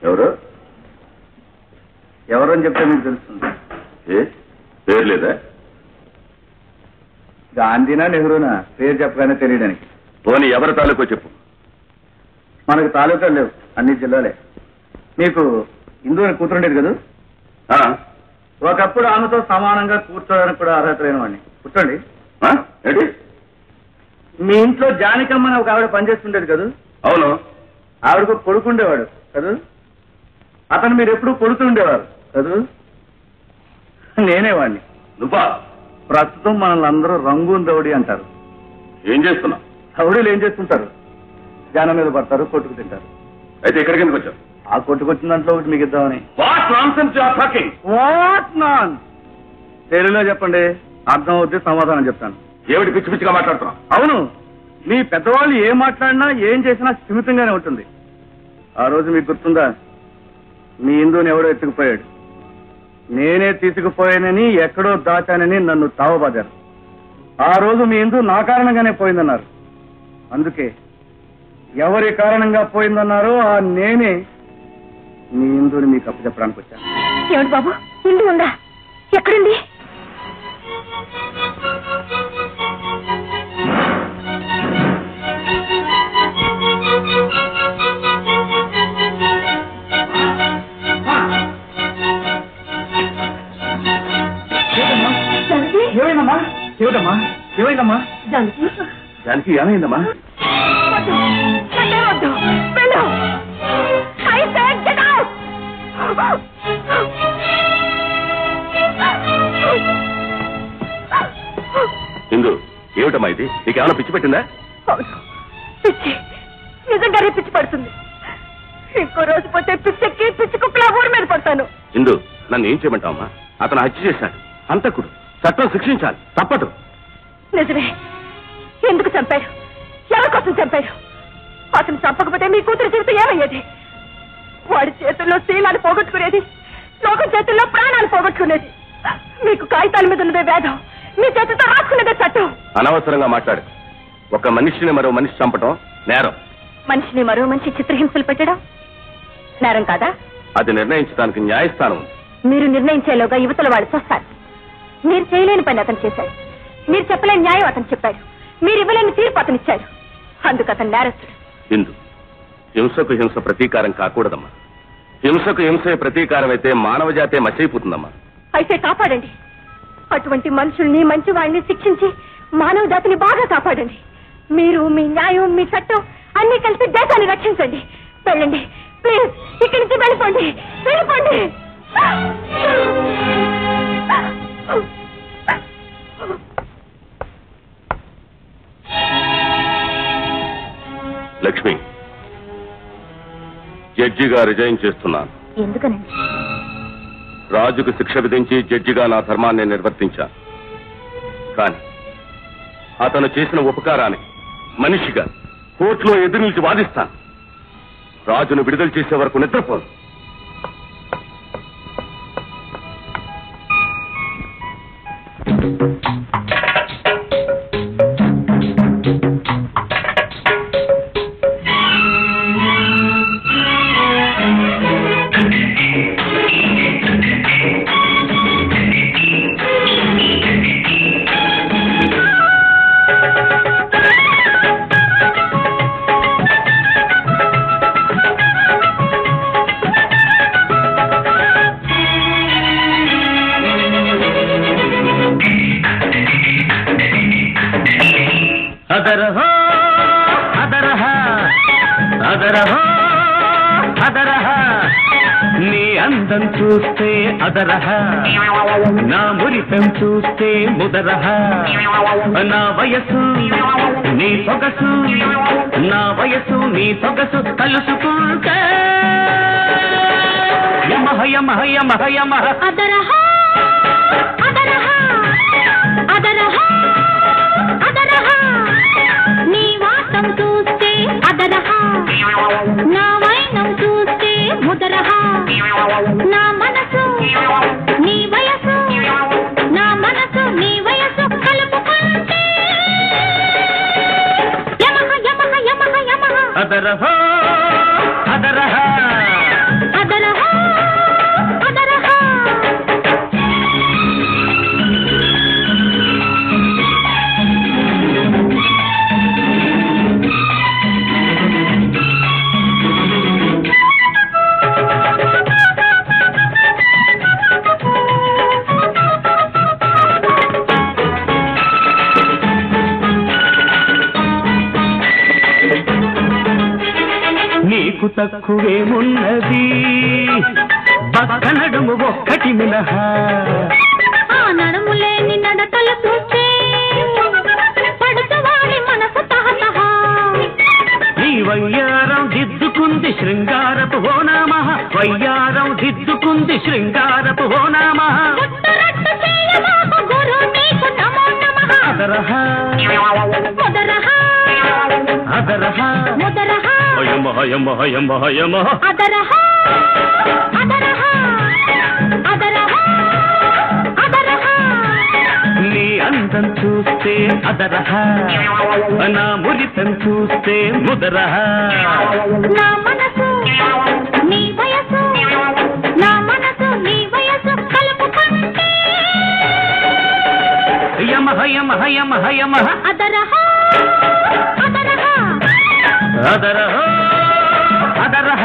ఎవరు ఎవరు అని చెప్తే మీకు తెలుస్తుంది ఏ పేరు లేదా గాంధీనా నెహ్రూనా పేరు చెప్పగానే తెలియడానికి పోనీ ఎవరి తాలూకో చెప్పు మనకు తాలూకాలు లేవు అన్ని జిల్లాలే మీకు హిందూ అని కూతురుండేది కదా ఆ? ఒకప్పుడు ఆమెతో సమానంగా కూర్చోడానికి కూడా అర్హత లేని వాడిని కూర్చోండి ఆ? ఏంటి మీ ఇంట్లో జానికమ్మ అని ఒక ఆవిడ పనిచేస్తుండేది కదా అవును ఆవిడకు కొడుకుండేవాడు కదా అతను మీరు ఎప్పుడు కొడుతూ ఉండేవారు కదా నేనే వాడిని నువ్వా ప్రస్తుతం మనల్ని అందరూ రంగూన్ రౌడీ అంటారు ఏం చేస్తున్నావు రౌడీలు ఏం చేస్తుంటారు జనం మీద పడతారు కొట్టుకు తింటారు అయితే ఇక్కడికి ఎందుకు వచ్చావు ఆ కొట్టుకొచ్చిన దాంట్లో ఒకటి మీకు ఇద్దామని what nonsense you are talking what non తెలుగులో చెప్పండి అర్థం అవుద్ది సమాధానం చెప్తాను ఏమిటి పిచ్చి పిచ్చిగా మాట్లాడుతున్నావు అవును మీ పెద్దవాళ్ళు ఏం మాట్లాడినా ఏం చేసినా స్థిమితంగానే ఉంటుంది ఆ రోజు మీకు గుర్తుందా మీ ఇందుని ఎవడో ఎత్తుకుపోయాడు నేనే తీసుకుపోయానని ఎక్కడో దాచానని నన్ను తావబాదారు ఆ రోజు మీ ఇందు నా కారణంగానే పోయిందన్నారు అందుకే ఎవరి కారణంగా పోయిందన్నారో ఆ నేనే మీ ఇందుని మీకు అప్పచెప్పడానికి వచ్చాను ఏమిటి బాబు ఇల్లు ఉందా ఎక్కడుంది జానకి ఏమైందమ్మా ఏమిటమ్మా ఏమైందమ్మా జానకి దానికి ఏమైందమ్మా వద్దు కట్టే వద్దు వెళ్ళు I said get out! ఇందు ఏమిటమ్మా ఇది నీకేమైనా పిచ్చి పెట్టిందా అవును పిచ్చి నిజంగానే పిచ్చి పడుతుంది ఇంకో రోజు పోతే పిచ్చెక్కి పిచ్చి కుక్కలా ఊరి మీద పడతాను ఇందు నన్ను ఏం చేయమంటావమ్మా అతను హత్య చేశాడు హంతకుడు చట్టం శిక్షించాలి తప్పదు నిజమే ఎందుకు చంపాడు ఎవరి కోసం చంపాడు అతను చంపకపోతే మీ కూతురు జీవితం ఏమయ్యేది వాడి చేతుల్లో శీలాన్ని పోగొట్టుకునేది లోకం చేతుల్లో ప్రాణాలు పోగొట్టుకునేది మీకు కాగితాల మీద ఉన్నదే వేదం మీ చేతితో రాసుకునేదే చట్టం అనవసరంగా మాట్లాడు ఒక మనిషిని మరో మనిషి చంపటం నేరం మనిషిని మరో మనిషి చిత్రహింసలు పెట్టడం నేరం కాదా అది నిర్ణయించడానికి న్యాయస్థానం ఉంది మీరు నిర్ణయించేలోగా యువతల వాళ్ళు చూస్తారు మీరు చేయలేని పని అతను చేశాడు మీరు చెప్పలేని న్యాయం అతను చెప్పాడు మీరు ఇవ్వలేని తీర్పు అతను ఇచ్చాడు అందుకు అతను నేరస్తుడు ఇందు హింసకు హింస ప్రతీకారం కాకూడదమ్మా హింసకు హింసే ప్రతీకారం అయితే మానవ జాతే మచ్చైపోతుందమ్మా అయితే కాపాడండి అటువంటి మనుషుల్ని మంచి వాళ్ళని శిక్షించి మానవ జాతిని బాగా కాపాడండి మీరు మీ న్యాయం మీ చట్టం అన్ని కలిసి దేశాన్ని రక్షించండి వెళ్ళండి ప్లీజ్ ఇక్కడి నుంచి వెళ్ళిపోండి వెళ్ళిపోండి లక్ష్మి జడ్జిగా రిజైన్ చేస్తున్నాను ఎందుకనండి రాజుకు శిక్ష విధించి జడ్జిగా నా ధర్మాన్ని నిర్వర్తించాను కానీ అతను చేసిన ఉపకారానికి మనిషిగా కోర్టులో ఎదురు నిలిచి వాదిస్తాను రాజును విడుదల చేసే వరకు నిద్రపోను అదరహ అదరహ అదరహ అదరహ నీ అందం చూస్తే అదరహ నా మురితం చూస్తే ముదరహ నా వయసు నీ సొగసు నా వయసు నీ సొగసు కలుసుకుంటే యమహ యమహ యమహ యమహ అదరహ అదరహ అదరహ అదరహ నీ వాసం చూస్తే అదరహ నా వైనం చూస్తే ముదరహ నా మనసు నీ వయసు నా మనసు నీ వయసు కలుపుకుంటే యమహ యమహ యమహ యమహ అదరహ అదరహ నీకు తక్కువేమున్నది బక్క నడుము ఒక్కటి మినహా ఆ నడుము లేని నడకలు చూస్తే పడుతువాడి మనసు తహతహ నీ వయ్యారం దిద్దుకుంది శృంగారపు ఓనామ వయ్యారం దిద్దుకుంది శృంగారపు ఓనామ గుట్టురట్టు చేయమాకు గురు నీకు నమో నమః అదరహ ముదరహ అదరహ ముదరహ హయమ హయమ హయమ హయమ అదరహ అదరహ అదరహ అదరహ నీ అందం చూస్తే అదరహ నా మురితం చూస్తే ముదరహ నా మనసు నీ వయసు నా మనసు నీ వయసు కలుపుకుంటే యమ హయమ హయమ హయమ అదరహ అదరహ అదరహ అదరహ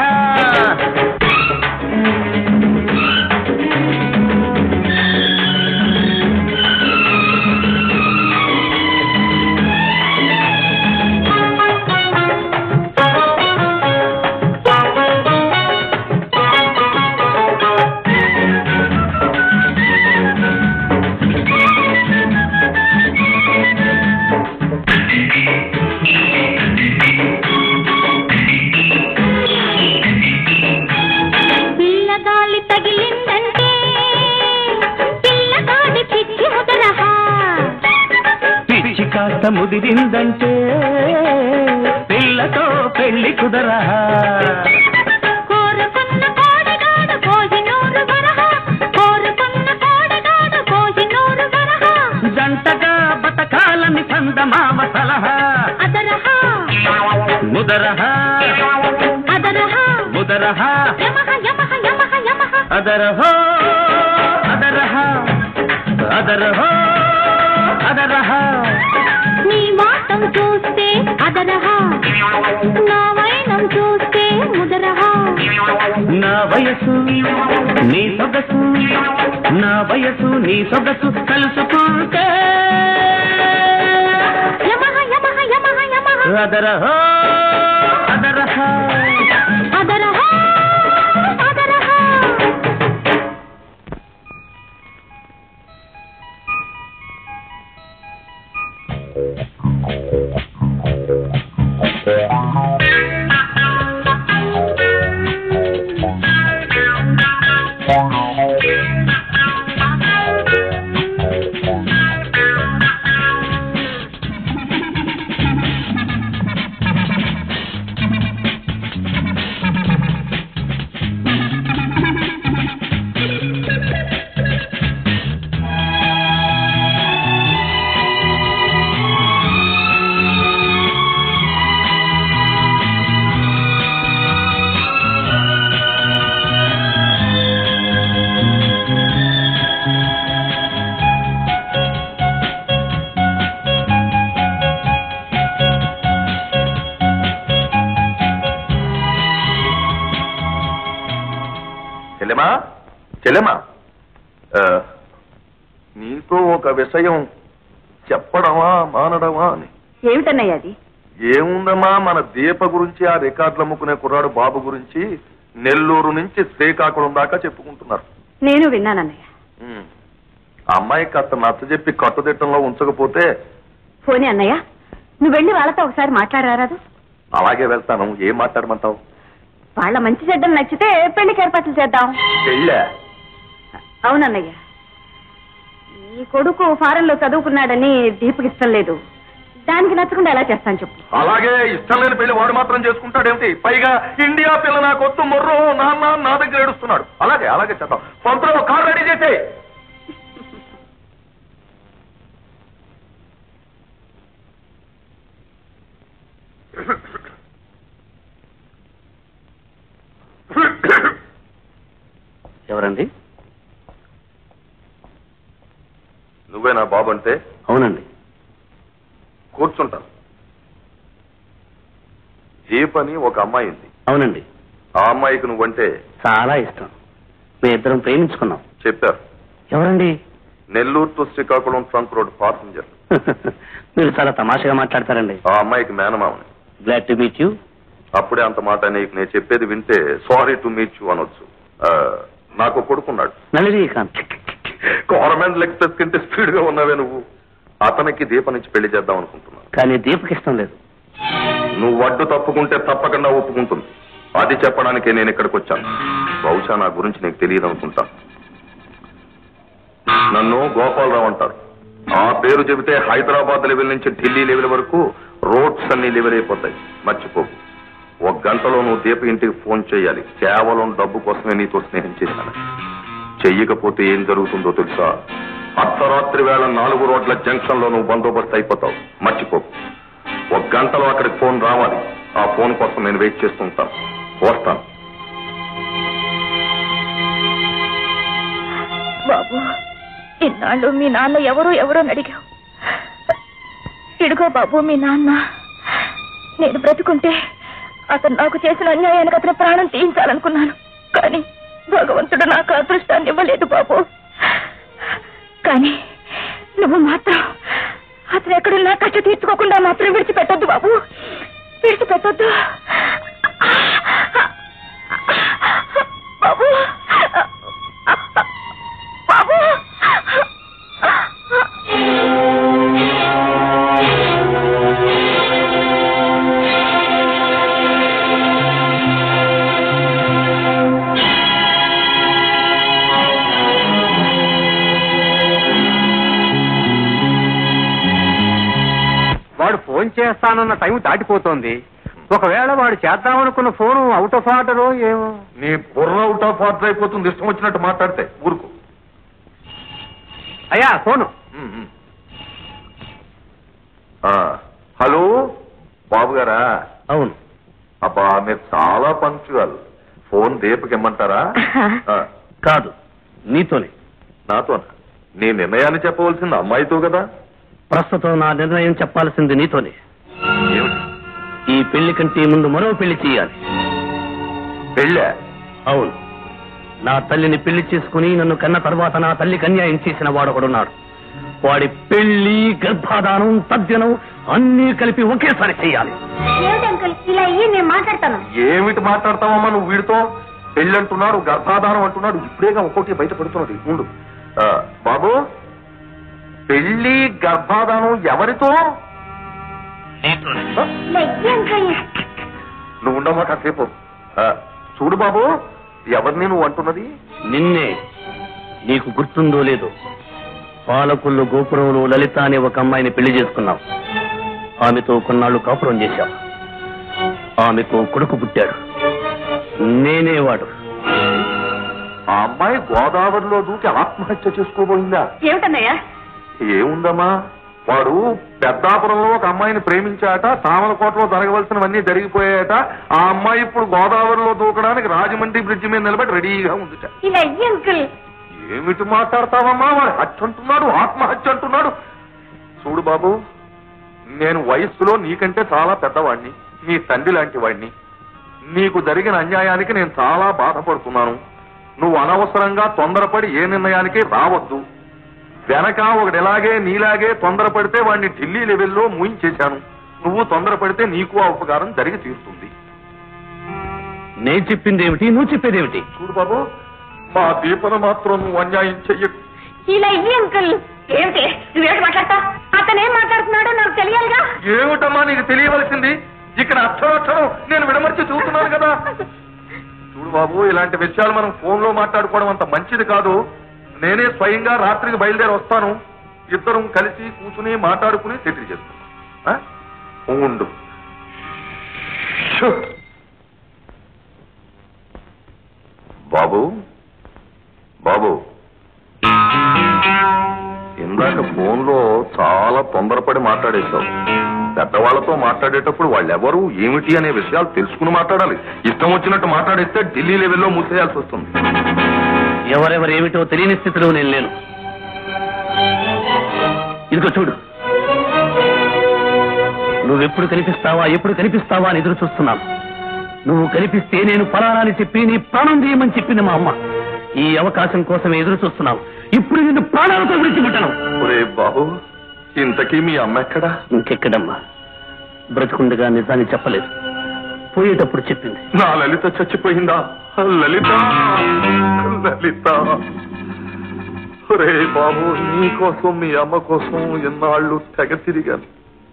పిల్లగాలి తగిలిందంటే పిల్లగాడి పిచ్చి ముదరహ పిచ్చి కాస్త ముదిరిందంటే పిల్లతో పెళ్లి కుదరహ కోరుకున్న కోడగాడు కోహినూరు వరహ కోరుకున్న కోడగాడు కోహినూరు వరహ జంటగా బతకాలని చందమామ సలహా అదరహ ముదరహ అదరహ ముదరహ యమహ యమహ యమహ యమహ అదరహ అదరహ అదరహ అదరహ నీ వాటం చూస్తే అదరహ నా వైనం చూస్తే ముదరహ నా వయసు నీ సొగసు నా వయసు నీ సొగసు కలుసుకుంటే యమహ యమహ యమహ యమహ అదరహ అదరహ అదరహ అదరహ చెల్లెమా చెల్లెమా ఆ, నీతో ఒక విషయం చెప్పడమా మానడమా అని ఏమిటన్నయ్య అది ఏముందమ్మా మన దీప గురించి ఆ రికార్డులు అమ్ముకునే కుర్రాడు బాబు గురించి నెల్లూరు నుంచి శ్రీకాకుళం దాకా చెప్పుకుంటున్నారు నేను విన్నానన్నయ్య ఉమ్. ఆ అమ్మాయి కాస్త నచ్చజెప్పి కట్టుదిట్టంలో ఉంచకపోతే పోనీ అన్నయ్య నువ్వు వెళ్ళి వాళ్ళతో ఒకసారి మాట్లాడరాదు అలాగే వెళ్తాను ఏం మాట్లాడమంటావు వాళ్ళ మంచి చెడ్డలు నచ్చితే పెళ్లికి ఏర్పాట్లు చేద్దాం పెళ్ళా అవునన్నయ్య నీ కొడుకు ఫారెన్ లో చదువుకున్నాడని దీపుకి ఇష్టం లేదు దానికి నచ్చకుండా ఎలా చేస్తాను చెప్పు అలాగే ఇష్టం లేని పెళ్లి వాడు మాత్రం చేసుకుంటాడేమిటి పైగా ఇండియా పిల్ల నా కొత్త మొర్రో నాన్న నా దగ్గర ఏడుస్తున్నాడు అలాగే అలాగే చేద్దాం పంతులు కార్ రెడీ చేసే ఎవరండి నువ్వే నా బాబు అంటే అవునండి కూర్చుంటాను దీపని ఒక అమ్మాయి ఉంది అవునండి ఆ అమ్మాయికి నువ్వంటే చాలా ఇష్టం మీ ఇద్దరం ప్రేమించుకున్నాం చెప్పారు ఎవరండి Nellore to Srikakulam trunk road passenger మీరు చాలా తమాషగా మాట్లాడతారండి ఆ అమ్మాయికి మేనమామని గ్లాడ్ టు మీట్ యూ అప్పుడే అంత మాట నీకు నేను చెప్పేది వింటే సారీ టు మీట్ యూ అనొచ్చు ఆ, నాకు కొడుకున్నాడు నళినీకాంత్ గవర్నమెంట్ ఎక్స్ప్రెస్ కంటే స్పీడ్ గా ఉన్నావే నువ్వు అతనికి దీప నుంచి పెళ్లి చేద్దాం అనుకుంటున్నాను కానీ దీపకి ఇష్టం లేదు నువ్వు వడ్డు తప్పుకుంటే తప్పకుండా ఒప్పుకుంటుంది అది చెప్పడానికే నేను ఇక్కడికి వచ్చాను బహుశా నా గురించి నీకు తెలియదు అనుకుంటా నన్ను గోపాలరావు అంటారు ఆ పేరు చెబితే హైదరాబాద్ లెవెల్ నుంచి ఢిల్లీ లెవెల్ వరకు రోడ్స్ అన్ని లెవెల్ అయిపోతాయి మర్చిపోకు ఒక గంటలో నువ్వు దీప ఇంటికి ఫోన్ చేయాలి కేవలం డబ్బు కోసమే నీతో స్నేహం చేశాను చెయ్యకపోతే ఏం జరుగుతుందో తెలుసా అర్ధరాత్రి వేళ నాలుగు రోడ్ల జంక్షన్ లో నువ్వు బందోబస్తు అయిపోతావు మర్చిపోకు ఒక గంటలో అక్కడికి ఫోన్ రావాలి ఆ ఫోన్ కోసం నేను వెయిట్ చేస్తుంటాను వస్తాను బాబు ఇన్నాళ్ళు మీ నాన్న ఎవరు ఎవరో అని అడిగావు ఇడుగో బాబు మీ నాన్న నేను బ్రతుకుంటే అతను నాకు చేసిన అన్యాయానికి అతని ప్రాణం తీయించాలనుకున్నాను కానీ భగవంతుడు నాకు అదృష్టాన్ని ఇవ్వలేదు బాబు కానీ నువ్వు మాత్రం అతను ఎక్కడున్నా కష్ట తీర్చుకోకుండా మాత్రం విడిచిపెట్టొద్దు బాబు విడిచిపెట్టొద్దు బాబు బాబు వాడు ఫోన్ చేస్తానన్న టైం దాటిపోతోంది ఒకవేళ వాడు చేద్దామనుకున్న ఫోను అవుట్ ఆఫ్ ఆర్డర్ ఏమో నీ బుర్ర అవుట్ ఆఫ్ ఆర్డర్ అయిపోతుంది ఇష్టం వచ్చినట్టు మాట్లాడితే ఊరుకు అయ్యా ఫోను ఉమ్, ఉమ్. ఆ, హలో బాబు గారా అవును అబ్బా మీరు చాలా పంక్చువల్ ఫోన్ దీపకి ఇమ్మంటారా ఆ, కాదు నీతోనే నాతో నీ నిర్ణయాన్ని చెప్పవలసింది అమ్మాయితో కదా ప్రస్తుతం నా నిర్ణయం చెప్పాల్సింది నీతోనే ఏమిటి ఈ పెళ్లి కంటే ముందు మరో పెళ్లి చేయాలి పెళ్ళా అవును నా తల్లిని పెళ్లి చేసుకుని నన్ను కన్న తర్వాత నా తల్లికి అన్యాయం చేసిన వాడొకడున్నాడు వాడి పెళ్లి గర్భాధానం తద్యనం అన్నీ కలిపి ఒకేసారి చేయాలి ఏమిటి అంకుల్ ఇలా అయ్యి నేను మాట్లాడతాను ఏమిటి మాట్లాడతావమ్మా నువ్వు వీడితో పెళ్ళి అంటున్నాడు గర్భాధానం అంటున్నాడు ఇప్పుడేగా ఒక్కోటి బయట పడుతున్నది ఉండు ఆ, బాబు పెళ్లి గర్భాధానం ఎవరితో ఆ, ఇలా అయ్యి అంకుల్ నువ్వు ఉండమ్మా కాసేపు ఆ, చూడు బాబు ఎవరిని నువ్వు అంటున్నది నిన్నే నీకు గుర్తుందో లేదో పాలకుల్లో గోపురంలో లలిత అనే ఒక అమ్మాయిని పెళ్లి చేసుకున్నావు ఆమెతో కొన్నాళ్ళు కాపురం చేశావు ఆమెకు కొడుకు పుట్టాడు నేనే వాడు ఆ అమ్మాయి గోదావరిలో దూకి ఆత్మహత్య చేసుకోబోయిందా ఏమిటన్నయ్యా ఏముందమ్మా వాడు పెద్దాపురంలో ఒక అమ్మాయిని ప్రేమించాట తామలకోటలో జరగవలసినవన్నీ జరిగిపోయాయట ఆ అమ్మాయి ఇప్పుడు గోదావరిలో దూకడానికి రాజమండ్రి బ్రిడ్జి మీద నిలబడి రెడీగా ఉందిట ఇలా అయ్యి అంకుల్ ఏమిటి మాట్లాడతావమ్మా వాడు హత్య అంటున్నాడు ఆత్మహత్య అంటున్నాడు చూడు బాబు నేను వయస్సులో నీకంటే చాలా పెద్దవాడిని నీ తండ్రి లాంటి వాడిని నీకు జరిగిన అన్యాయానికి నేను చాలా బాధపడుతున్నాను నువ్వు అనవసరంగా తొందరపడి ఏ నిర్ణయానికి రావద్దు వెనక ఒకటి ఎలాగే నీలాగే తొందరపడితే వాడిని ఢిల్లీ లెవెల్లో మూయించేశాను నువ్వు తొందరపడితే నీకు ఆ ఉపకారం జరిగి తీరుతుంది నేను చెప్పింది ఏమిటి నువ్వు చెప్పేదేమిటి చూడు బాబు మా దీపను మాత్రం నువ్వు అన్యాయం చెయ్యకు ఇలా అయ్యి అంకుల్ ఏమిటి నువ్వేమిటి మాట్లాడతా అతను ఏం మాట్లాడుతున్నాడో నాకు తెలియాలిగా ఏమిటమ్మా నీకు తెలియవలసింది ఇక్కడ అక్షరాక్షరం నేను విడమర్చి చూస్తున్నాను కదా చూడు బాబు ఇలాంటి విషయాలు మనం ఫోన్ లో మాట్లాడుకోవడం అంత మంచిది కాదు నేనే స్వయంగా రాత్రికి బయలుదేరి వస్తాను ఇద్దరం కలిసి కూర్చుని మాట్లాడుకుని సెటిల్ చేసుకుంటాం ఆ? ఉండు షూ. బాబు బాబు ఇందాక ఫోన్ లో చాలా తొందరపడి మాట్లాడేశావు పెద్దవాళ్లతో మాట్లాడేటప్పుడు వాళ్ళెవరు ఏమిటి అనే విషయాలు తెలుసుకుని మాట్లాడాలి ఇష్టం వచ్చినట్టు మాట్లాడేస్తే ఢిల్లీ లెవెల్లో మూసేయాల్సి వస్తుంది ఎవరెవరు ఏమిటో తెలియని స్థితిలో నేను లేను ఇదిగో చూడు నువ్వెప్పుడు కనిపిస్తావా ఎప్పుడు కనిపిస్తావా అని ఎదురు చూస్తున్నాను నువ్వు కనిపిస్తే నేను ఫలానా అని చెప్పి నీ ప్రాణం తీయమని చెప్పింది మా అమ్మ ఈ అవకాశం కోసమే ఎదురు చూస్తున్నావు ఇప్పుడు నిన్ను ప్రాణాలతో విడిచిపెట్టను ఒరే బాబు ఇంతకీ మీ అమ్మ ఎక్కడా ఇంకెక్కడమ్మా బ్రతుకుండగా నిజాన్ని చెప్పలేదు పోయేటప్పుడు చెప్పింది నా లలిత చచ్చిపోయిందా లలిత లలిత రే బాబు నీ కోసం మీ అమ్మ కోసం ఎన్నాళ్ళు తెగ తిరిగాను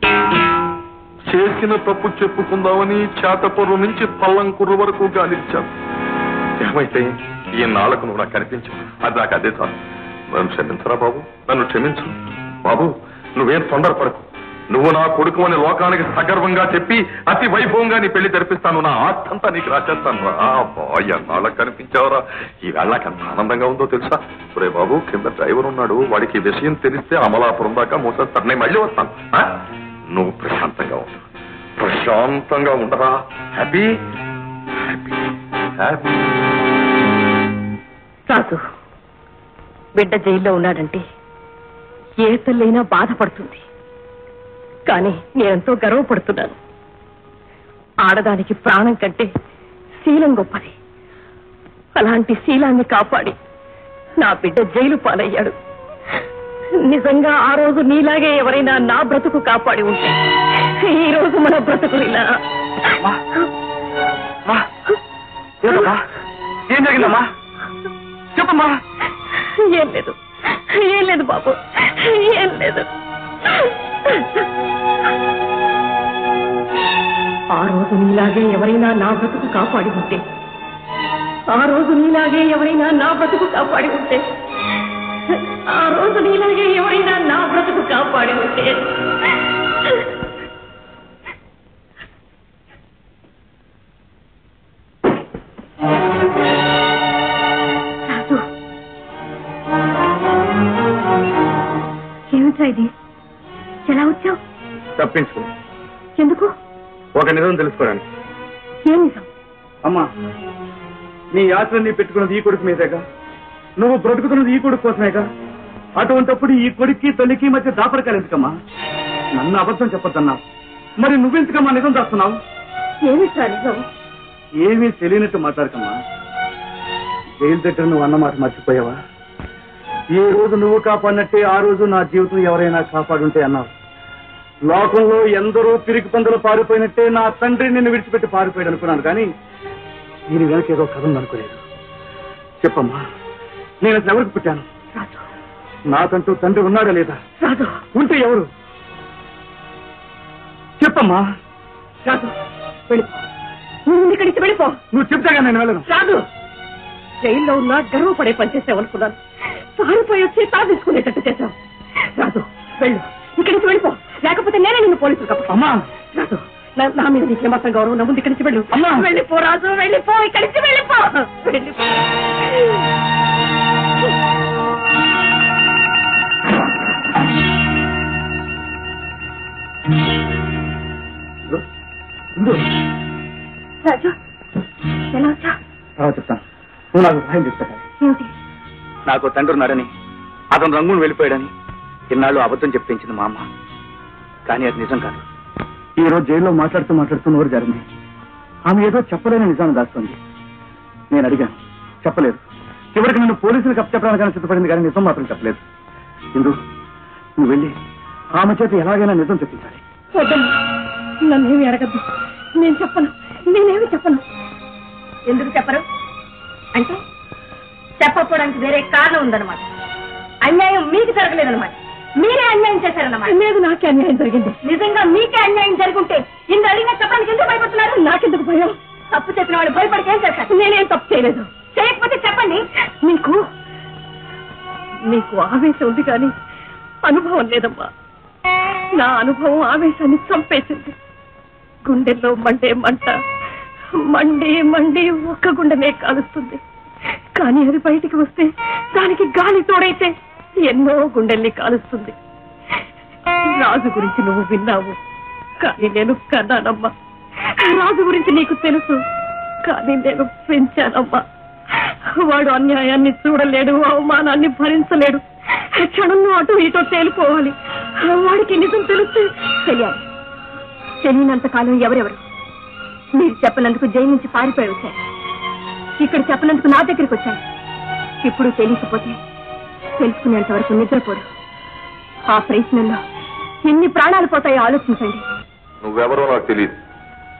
చేసిన తప్పు చెప్పుకుందామని చేతపొర్రు నుంచి పల్లంకుర్రు వరకు గాలించాను ఏమైతే ఈ నాళ్ళకు నువ్వు నాకు కనిపించావు అది నాకు అదే చాలు నన్ను క్షమించరా బాబు నన్ను క్షమించు బాబు నువ్వేం తొందరపడకు నువ్వు నా కొడుకు అని లోకానికి సగర్వంగా చెప్పి అతి వైభవంగా నీ పెళ్లి జరిపిస్తాను నా ఆస్తంతా నీకు రాసేస్తాను రా బాయ్ నాళ్ళకి కనిపించావురా ఈ వేళకి ఎంత ఆనందంగా ఉందో తెలుసా రే బాబు కింద డ్రైవర్ ఉన్నాడు వాడికి ఈ విషయం తెలిస్తే అమలాపురం దాకా మోసేస్తాను నేను మళ్ళీ వస్తాను ఆ? నువ్వు ప్రశాంతంగా ఉండు ప్రశాంతంగా ఉండరా హ్యాపీ హ్యాపీ హ్యాపీ రాజు బిడ్డ జైల్లో ఉన్నాడంటే ఏ తల్లైనా బాధపడుతుంది కానీ నేనెంతో గర్వపడుతున్నాను ఆడదానికి ప్రాణం కంటే శీలం గొప్పది అలాంటి శీలాన్ని కాపాడి నా బిడ్డ జైలు పాలయ్యాడు నిజంగా ఆ రోజు నీలాగే ఎవరైనా నా బ్రతుకు కాపాడి ఉంటే ఈ రోజు మన బ్రతుకులు ఇలా ఏం జరిగిందమ్మా చెప్పమ్మా ఏం లేదు ఏం లేదు బాబు ఏం లేదు ఆ రోజు నీలాగే ఎవరైనా నా బ్రతుకు కాపాడి ఉంటే ఆ రోజు నీలాగే ఎవరైనా నా బ్రతుకు కాపాడి ఉంటే ఆ రోజు నీలాగే ఎవరైనా నా బ్రతుకు కాపాడి ఉంటే రాజు ఏమిట్రా ఇది ఎలా వచ్చావు తప్పించుకుని ఎందుకు ఒక నిజం తెలుసుకోవడానికి ఏం నిజం అమ్మా నీ యాత్రని పెట్టుకున్నది ఈ కొడుకు మీదేగా నువ్వు బ్రతుకుతున్నది ఈ కొడుకు కోసమేగా అటువంటప్పుడు ఈ కొడుక్కి తల్లికి మధ్య దాపరకాలు ఎందుకమ్మా నన్ను అబద్ధం చెప్పొద్దన్నా మరి నువ్వెందుకమ్మా నిజం దాస్తున్నావు ఏమిట్రా నిజం ఏమీ తెలియనట్టు మాట్లాడకమ్మా జైలు దగ్గర నువ్వు అన్నమాట మర్చిపోయావా ఏ రోజు నువ్వు కాపాడినట్టే ఆ రోజు నా జీవితం ఎవరైనా కాపాడుంటే అన్నావు లోకంలో ఎందరో పిరికి పందులు పారిపోయినట్టే నా తండ్రి నిన్ను విడిచిపెట్టి పారిపోయాడు అనుకున్నాను కానీ దీని వెనక ఏదో కథ ఉందనుకోలేదు చెప్పమ్మా నేను అసలు ఎవరికి పుట్టాను రాజు నాకంటూ తండ్రి ఉన్నాడా లేదా రాజు ఉంటే ఎవరు చెప్పమ్మా రాజు వెళ్ళిపో నువ్వు ఇక్కడి నుంచి వెళ్ళిపో నువ్వు చెప్తాగా నేను వెళ్ళను రాజు జైల్లో ఉన్నా గర్వపడే పని చేసావనుకున్నాను పారిపోయి వచ్చి తా తీసుకునేటట్టు చేశావు రాజు వెళ్ళు ఇక్కడి నుంచి వెళ్ళిపో లేకపోతే నేనే నిన్ను పోలీసులు కప్ప అమ్మా రాజు నా- నా మీద నీకు ఏమాత్రం గౌరవం నా ముందు ఇక్కడి నుంచి వెళ్ళు అమ్మా! వెళ్ళిపో రాజు వెళ్ళిపో ఇక్కడి నుంచి వెళ్ళిపో వెళ్ళిపో ఇందు, రాజు ఎలా వచ్చా తర్వాత చెప్తాను నువ్వు నాకు సహాయం చేస్తాను ఏమిటి నాకు తండ్రి ఉన్నాడని అతను రంగును వెళ్ళిపోయాడని ఇన్నాళ్ళు అబద్ధం చెప్పించింది మా అమ్మ కానీ అది నిజం కాదు ఈ రోజు జైల్లో మాట్లాడుతూ మాట్లాడుతూ నోరు జరిగింది ఆమె ఏదో చెప్పలేని నిజాన్ని దాస్తుంది నేను అడిగాను చెప్పలేదు చివరికి నన్ను పోలీసులకు అప్పచెప్పడానికి సిద్ధపడింది కానీ నిజం మాత్రం చెప్పలేదు ఇందు నువ్వు వెళ్ళి ఆమె చేత ఎలాగైనా నిజం చెప్పించాలి వద్దమ్మా నన్నేమి అడగద్దు నేను చెప్పను నేనేమి చెప్పను ఎందుకు చెప్పరు అంటే చెప్పకపోవడానికి వేరే కారణం ఉందన్నమాట అన్యాయం మీకు జరగలేదన్నమాట మీరే అన్యాయం చేశారన్నమాట లేదు నాకే అన్యాయం జరిగింది నిజంగా మీకే అన్యాయం జరుగుంటే ఇంత అడిగినా చెప్పడానికి ఎందుకు భయపడుతున్నారు నాకెందుకు భయం తప్పు చేసిన వాళ్ళు భయపడితే ఏం చేస్తారు నేనేం తప్పు చేయలేదు చేయకపోతే చెప్పండి మీకు మీకు ఆవేశం ఉంది కానీ అనుభవం లేదమ్మా నా అనుభవం ఆవేశాన్ని చంపేసింది గుండెల్లో మండే మంట మండి మండి ఒక్క గుండెనే కాలుస్తుంది కానీ అది బయటికి వస్తే దానికి గాలి తోడైతే ఎన్నో గుండెల్ని కాలుస్తుంది రాజు గురించి నువ్వు విన్నావు కానీ నేను కన్నానమ్మా రాజు గురించి నీకు తెలుసు కానీ నేను పెంచానమ్మా వాడు అన్యాయాన్ని చూడలేడు అవమానాన్ని భరించలేడు క్షణంలో అటు ఇటో తేలిపోవాలి వాడికి నిజం తెలిస్తే తెలియాలి తెలియనంత కాలం ఎవరెవరు మీరు చెప్పనందుకు జైలు నుంచి పారిపోయి వచ్చారు ఇక్కడ చెప్పనందుకు నా దగ్గరికి వచ్చారు ఇప్పుడు తెలియకపోతే తెలుసుకునేంత వరకు నిద్రపోరు ఆ ప్రయత్నంలో ఎన్ని ప్రాణాలు పోతాయో ఆలోచించండి నువ్వెవరో నాకు తెలియదు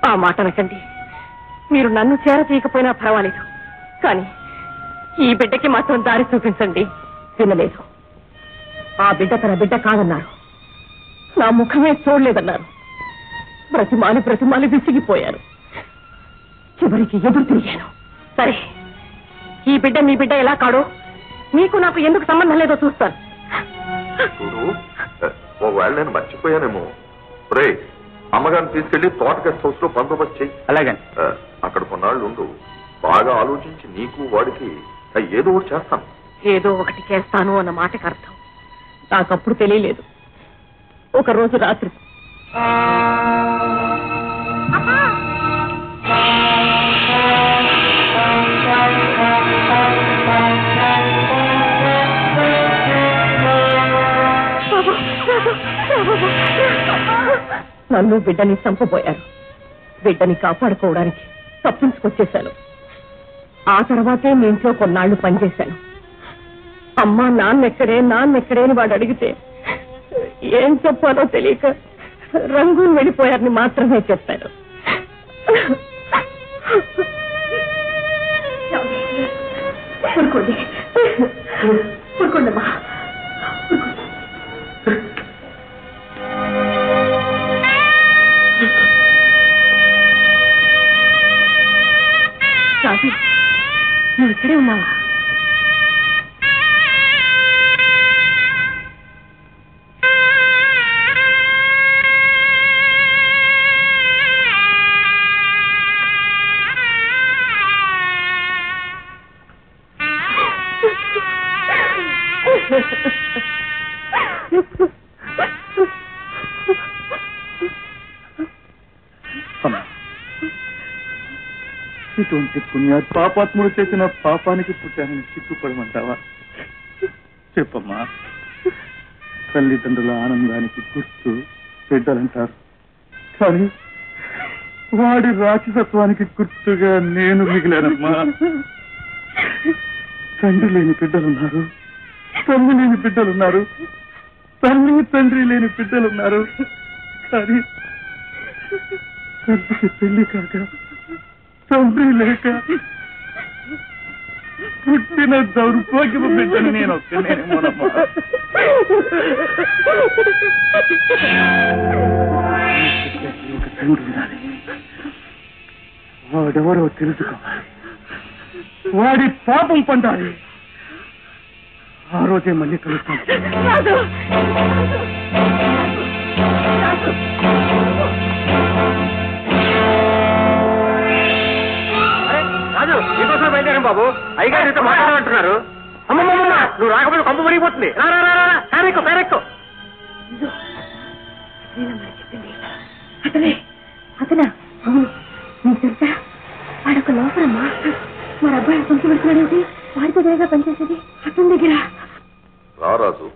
ఆ మాట అనకండి మీరు నన్ను చేర తీయకపోయినా పర్వాలేదు కానీ ఈ బిడ్డకి మాత్రం దారి చూపించండి వినలేదు ఆ బిడ్డ తన బిడ్డ కాదన్నారు నా ముఖమే చూడలేదన్నారు బ్రతిమాలి బ్రతిమాలి విసిగిపోయారు చివరికి ఎదురు తిరిగాను సరే ఈ బిడ్డ మీ బిడ్డ ఎలా కాడో మీకు నాకు ఎందుకు సంబంధం లేదో చూస్తాను చూడు ఒకవేళ నేను మర్చిపోయానేమో రే అమ్మగారిని తీసుకెళ్లి తోట గెస్ట్ హౌస్ లో బందోబస్తు చెయ్యి అలాగని ఆ, అక్కడ కొన్నాళ్ళు ఉండు బాగా ఆలోచించి నీకు వాడికి ఆ, ఏదో ఒకటి చేస్తాను ఏదో ఒకటి చేస్తాను అన్న మాటకు అర్థం నాకప్పుడు తెలియలేదు ఒక రోజు రాత్రి నన్ను బిడ్డని చంపబోయారు బిడ్డని కాపాడుకోవడానికి తప్పించుకొచ్చేశాను ఆ తర్వాతే మీ ఇంట్లో కొన్నాళ్లు పనిచేశాను అమ్మ నాన్నెక్కడే నాన్నెక్కడే అని వాడు అడిగితే ఏం చెప్పాలో తెలియక రంగులు వెళ్ళిపోయారని మాత్రమే చెప్పాను ఊరుకోండి ఊరుకోండమ్మా రాజు నువ్వు ఇక్కడే ఉన్నావా అమ్మా ఇటువంటి పుణ్య పాపాత్ముడు చేసిన పాపానికి పుట్టానని సిగ్గుపడమంటావా చెప్పమ్మా తల్లిదండ్రుల ఆనందానికి గుర్తు బిడ్డలంటారు కానీ వాడి రాక్షసత్వానికి గుర్తుగా నేను మిగిలానమ్మా తండ్రి లేని బిడ్డలున్నారు తల్లి లేని బిడ్డలున్నారు తల్లి తండ్రి లేని బిడ్డలున్నారు కానీ తండ్రికి పెళ్లి కాక తండ్రి లేక పుట్టిన దౌర్భాగ్యము బిడ్డని నేను ఒక్కనేమోనమ్మా ఒక తండ్రి ఉండాలి వాడెవరో తెలుసుకోవాలి వాడి పాపం పండాలి ఆ రోజే మళ్ళీ కలుస్తాను రాజు నీకోసం బయలుదేరాం బాబు అయ్యగారు నీతో మాట్లాడమంటున్నారు అమ్మమ్మ నువ్వు రాకపోతే కంపు మునిగిపోతుంది రా రా రా రా కారెక్కు కారెక్కు అతనే అతనా అవును నీకు తెలుసా వాడొక లోపల మాస్టర్ మా అబ్బాయి కొంచెం వెళ్తున్నాడేమిటి వాడి దగ్గరగా పనిచేసేది అతని దగ్గర రారాజు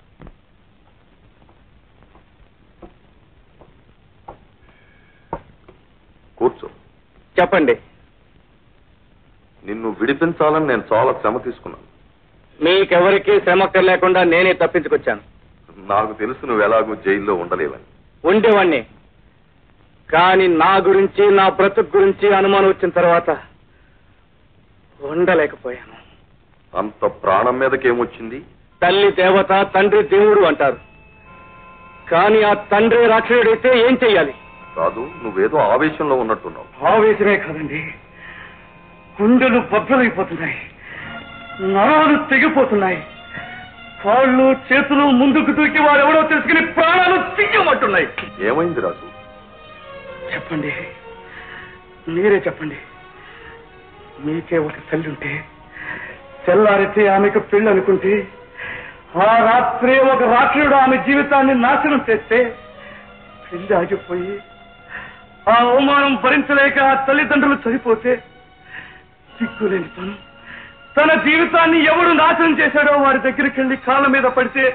కూర్చో చెప్పండి నిన్ను విడిపించాలని నేను చాలా శ్రమ తీసుకున్నాను మీకెవరికి శ్రమక్కర్ లేకుండా నేనే తప్పించుకొచ్చాను నాకు తెలుసు నువ్వు ఎలాగూ జైల్లో ఉండలేవని ఉండేవాణ్ణి కానీ నా గురించి నా బ్రతుకు గురించి అనుమానం వచ్చిన తర్వాత ఉండలేకపోయాను అంత ప్రాణం మీదకేమొచ్చింది తల్లి దేవత తండ్రి దేవుడు అంటారు కానీ ఆ తండ్రి రాక్షసుడైతే ఏం చెయ్యాలి రాదు నువ్వేదో ఆవేశంలో ఉన్నట్టున్నావు ఆవేశమే కాదండి గుండెలు బద్దలైపోతున్నాయి నరాలు తెగిపోతున్నాయి కాళ్ళు చేతులు ముందుకు దూకి వారెవడో తెలుసుకుని ప్రాణాలు తీయమంటున్నాయి ఏమైంది రాజు చెప్పండి మీరే చెప్పండి మీకే ఒక తల్లి ఉంటే తెల్లారితే ఆమెకు పెళ్ళి అనుకుంటే ఆ రాత్రి ఒక రాక్షసుడు ఆమె జీవితాన్ని నాశనం చేస్తే పెళ్లి ఆగిపోయి ఆ అవమానం భరించలేక ఆ తల్లిదండ్రులు చనిపోతే సిగ్గులేని తను తన జీవితాన్ని ఎవడు నాశనం చేశాడో వారి దగ్గరికి వెళ్ళి కాళ్ళ మీద పడితే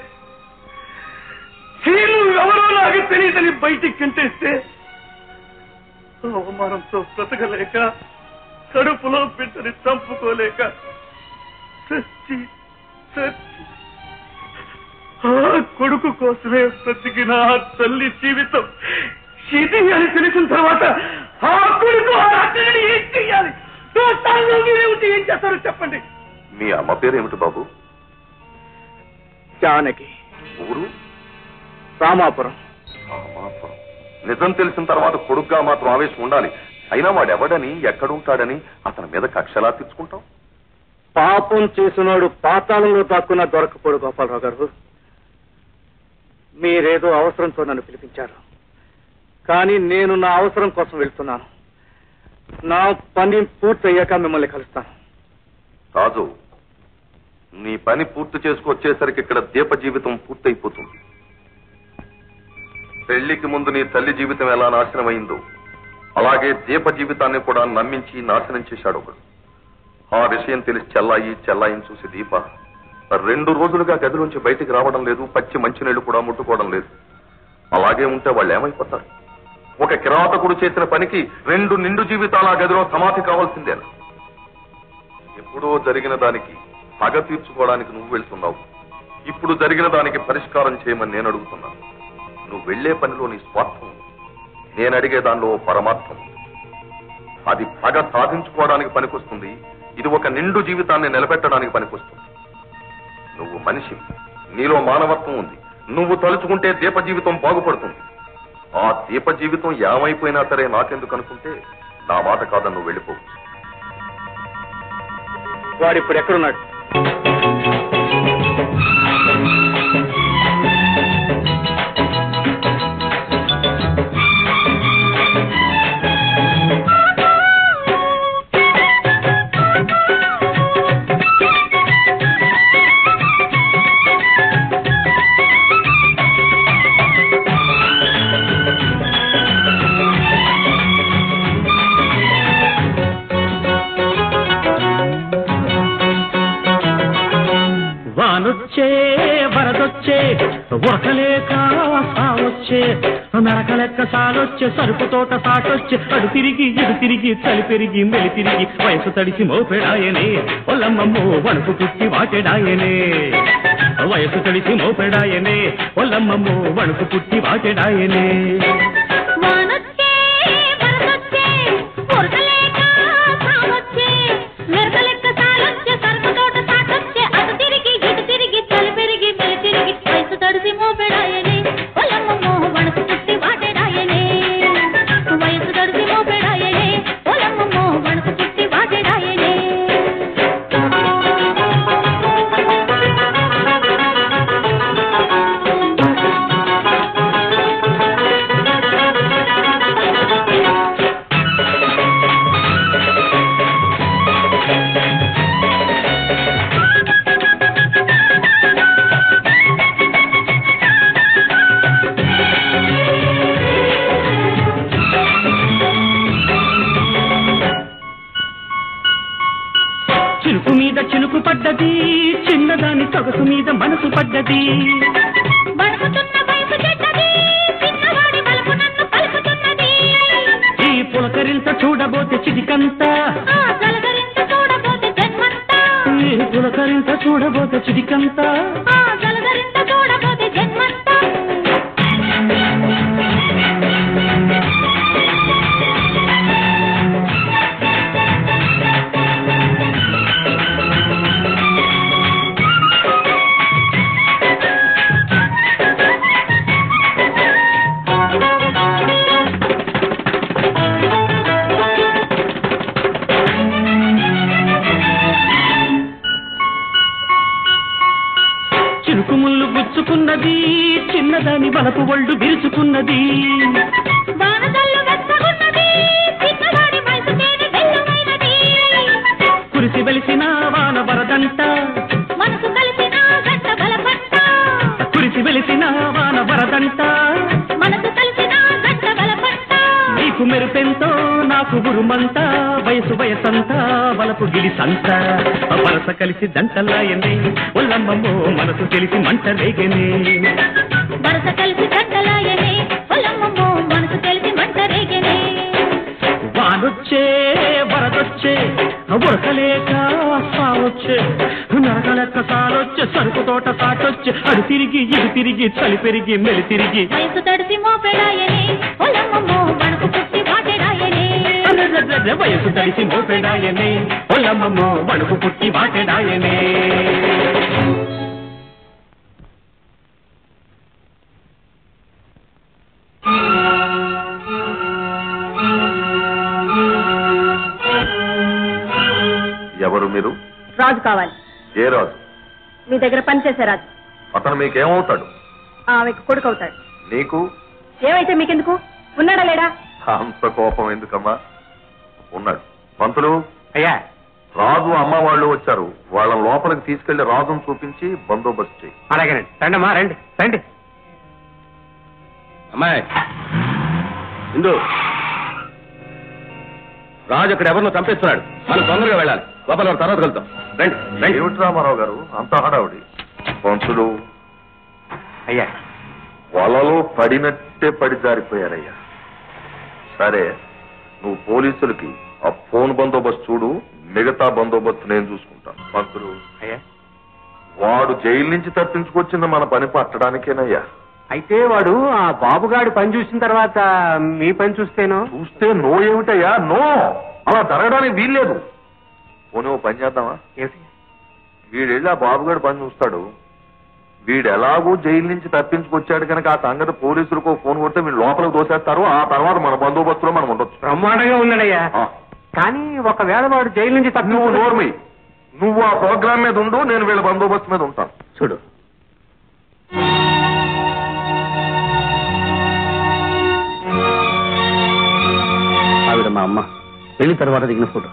చీను ఎవరో నాకు తెలియదని బయటికి కంటేస్తే అవమానంతో బ్రతకలేక కడుపులో బిడ్డని చంపుకోలేక చచ్చి చచ్చి ఆ కొడుకు కోసమే బ్రతికిన ఆ తల్లి జీవితం ఇది అని తెలిసిన తర్వాత ఆ కొడుకు ఆ అక్కడిని ఏం చెయ్యాలి దోస్తాల్లో మీరే ఉంటే ఏం చేస్తారో చెప్పండి మీ అమ్మ పేరు ఏమిటి బాబు జానకి ఊరు రామాపురం రామాపురం. నిజం తెలిసిన తర్వాత కొడుగ్గా మాత్రం ఆవేశం ఉండాలి అయినా వాడెవడని ఎక్కడుంటాడని అతని మీద కక్షలా తెచ్చుకుంటాం పాపం చేసినోడు పాతాళంలో దాక్కున్నా దొరకపోడు గోపాలరావు గారు మీరేదో అవసరంతో నన్ను పిలిపించారు కానీ నేను నా అవసరం కోసం వెళ్తున్నాను నా పని పూర్తయ్యాక మిమ్మల్ని కలుస్తాను రాజు నీ పని పూర్తి చేసుకొచ్చేసరికి ఇక్కడ దీప జీవితం పూర్తయిపోతుంది పెళ్లికి ముందు నీ తల్లి జీవితం ఎలా నాశనమైందో అలాగే దీప జీవితాన్ని కూడా నమ్మించి నాశనం చేశాడు ఒకడు ఆ విషయం తెలిసి చెల్లాయి చెల్లాయిని చూసి దీప రెండు రోజులుగా గది నుంచి బయటికి రావడం లేదు పచ్చి మంచినీళ్లు కూడా ముట్టుకోవడం లేదు అలాగే ఉంటే వాళ్ళు ఏమైపోతారు ఒక కిరాతకుడు చేసిన పనికి రెండు నిండు జీవితాల ఆ గదిలో సమాధి కావాల్సిందేనా ఎప్పుడో జరిగిన దానికి పగ తీర్చుకోవడానికి నువ్వు వెళ్తున్నావు ఇప్పుడు జరిగిన దానికి పరిష్కారం చేయమని నేను అడుగుతున్నాను నువ్వు వెళ్లే పనిలో నీ స్వార్థం ఉంది. నేను అడిగే దానిలో పరమార్థం ఉంది. అది పగ సాధించుకోవడానికి పనికొస్తుంది ఇది ఒక నిండు జీవితాన్ని నిలబెట్టడానికి పనికొస్తుంది నువ్వు మనిషి నీలో మానవత్వం ఉంది నువ్వు తలుచుకుంటే దీప జీవితం బాగుపడుతుంది ఆ దీప జీవితం ఏమైపోయినా సరే నాకెందుకు అనుకుంటే నా మాట కాదని నువ్వు వెళ్ళిపోవచ్చు వాడు ఇప్పుడు ఎక్కడున్నాడు వానొచ్చే వరదొచ్చే ఉరకలేక సావొచ్చే నరకలెక్క సాలొచ్చే సరుకు తోట సాటొచ్చే అడు తిరిగి ఇడు తిరిగి చలి పెరిగి మెలి తిరిగి వయసు తడిసి మోపెడాయనే ఒల్లమ్మమ్మో వణుకు పుట్టి వాటెడాయనే వయసు తడిసి మోపెడాయనే ఒల్లమ్మమ్మో వణుకు పుట్టి వాటెడాయనే వానొచ్చే వరదొచ్చే ఉరకలేక సావొచ్చే మెరకలెక్క సాలొచ్చే సరుకు తోట సాటొచ్చే అటు తిరిగి ఇటు తిరిగి చలి పెరిగి మెలి తిరిగి వయసు తడిసి మోపెడాయనే ఒలమ్మమ్మో వణుకు పుట్టి వాటెడాయనే వయసు తడిసి మోపెడాయనే ఒలమ్మమ్మో వణుకు పుట్టి వాటెడాయనే చినుకు మీద చినుకు పడ్డది చిన్నదాని సొగసు మీద మనసు పడ్డది వణుకుతున్న వయసు చెడ్డది చిన్నవాడి వలపు నన్ను పలుకుతున్నది ఈ పులకరింత చూడబోతే చిటికంత ఆ జలధరింత చూడబోతే జన్మంతా ఈ పులకరింత చూడబోతే చిటికంత ఆ జలధరింత చూడబోతే జన్మంతా చినుకు ముళ్ళు గుచ్చుకున్నది చిన్నదాని వలపు ఒళ్ళు విరుచుకున్నది వానజల్లు వెచ్చగున్నది చిన్నవాడి వయసు తేనె బెల్లమైనది కురిసి వెలిసిన వాన వరదంట మనసు కలిసిన గంట బలపంట కురిసి వెలిసిన వాన వరదంట మనసు కలిసిన గంట బలపంట నీకు మెరుపెంతో నాకు గురుమంత వయసు వయసంతా వలపు గిలిసంత వరస కలిసి దంటలాయనే ఒల్లమ్మమ్మో మనసు తెలిసి మంట రేగనే వరస కలిసి గంటలాయనే పొలమ్మమ్మో మనసు తెలిసి మంట రేగనే వానొచ్చే వరదొచ్చే ఉరకలేక సావొచ్చే నరకలెక్క సాలొచ్చే సరుకు తోట సాటొచ్చే అడు తిరిగి ఇడు తిరిగి చలి పెరిగి మెలి తిరిగి వయసు తడిసి మోపెడాయనే పొలమ్మమ్మో వణుకు పుట్టి వాటెడాయనే తడిసి మోపెడాయనే ఒల్లమ్మమ్మో వణుకు పుట్టి వాటెడాయనే ఎవరు మీరు రాజు కావాలి ఏ రాజు మీ దగ్గర పనిచేసే రాజు అతను మీకేమవుతాడు ఆమెకు కొడుకు అవుతాడు నీకు ఏమైతే మీకెందుకు ఉన్నాడా లేడా అంత కోపం ఎందుకమ్మా ఉన్నాడు పంతులు అయ్యా రాజు అమ్మ వాళ్ళు వచ్చారు వాళ్ళ లోపలికి తీసుకెళ్లి రాజును చూపించి బందోబస్తు చేయి అలాగేనండి రండమ్మా రండి రండి అమ్మాయి ఇందు రాజు అక్కడ ఎవరినో చంపేస్తున్నాడు మనం తొందరగా వెళ్ళాలి లోపల వారి తర్వాత కలుద్దాం రండి రండి ఏమిటి రామారావు గారు అంత హడావుడి పంతులు అయ్యా వలలో పడినట్టే పడి జారిపోయారయ్యా సరే నువ్వు పోలీసులకి ఆ ఫోన్ బందోబస్తు చూడు మిగతా బందోబస్తు నేను చూసుకుంటాను పంతులు అయ్యా వాడు జైలు నుంచి తప్పించుకొచ్చింది మన పని పట్టడానికేనయ్యా అయితే వాడు ఆ బాబుగాడి పని చూసిన తర్వాత మీ పని చూస్తేనో చూస్తే నో ఏమిటయ్యా నో అలా జరగడానికి వీల్లేదు పోనీ ఓ పని చేద్దామా ఏమిటి వీడెళ్ళి ఆ బాబుగాడు పని చూస్తాడు వీడు ఎలాగూ జైలు నుంచి తప్పించుకొచ్చాడు కనుక ఆ సంగతి పోలీసులకు ఫోన్ కొడితే వీళ్ళు లోపలికి దోసేస్తారు ఆ తర్వాత మన బందోబస్తులో మనం ఉండొచ్చు బ్రహ్మాండంగా ఉన్నాడయ్యా ఆ, కానీ ఒకవేళ వాడు జైలు నుంచి నువ్వు తప్పించుకు నోర్మి నువ్వు ఆ ప్రోగ్రామ్ మీద ఉండు నేను వీళ్ళ బందోబస్తు మీద ఉంటాను చూడు ఆవిడ మా అమ్మ పెళ్లి తర్వాత దిగిన ఫోటో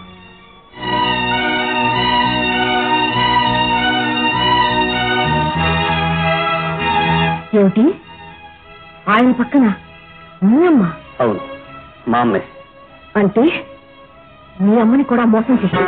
ఏమిటి ఆయన పక్కన మీ అమ్మ అవును మా అమ్మే అంటే మీ అమ్మని కూడా మోసం చేశాడు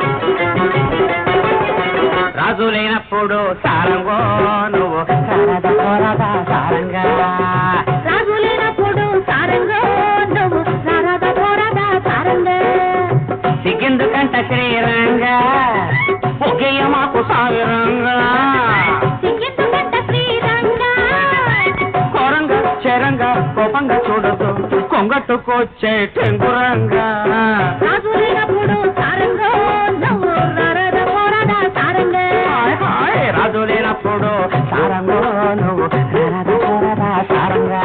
రాజు లేనప్పుడు సారంగో నువ్వు సారద పోరదా సారంగా రాజు లేనప్పుడు సారంగా నువ్వు సారద పోరదా సారంగా సిగ్గెందుకంట శ్రీరంగా ఒకేయ మాకు సాగరంగా సిగ్గెత్తుకంట శ్రీరంగా కోరంగా చెరంగా కోపంగా చూడదు కొంగట్టుకొచ్చే టెంగురంగా రాజు లేనప్పుడు సారంగా నువ్వు సారద పోరదా సారంగా హాయ్ హాయ్ రాజు లేనప్పుడు సారంగో నువ్వు సారద పోరదా సారంగా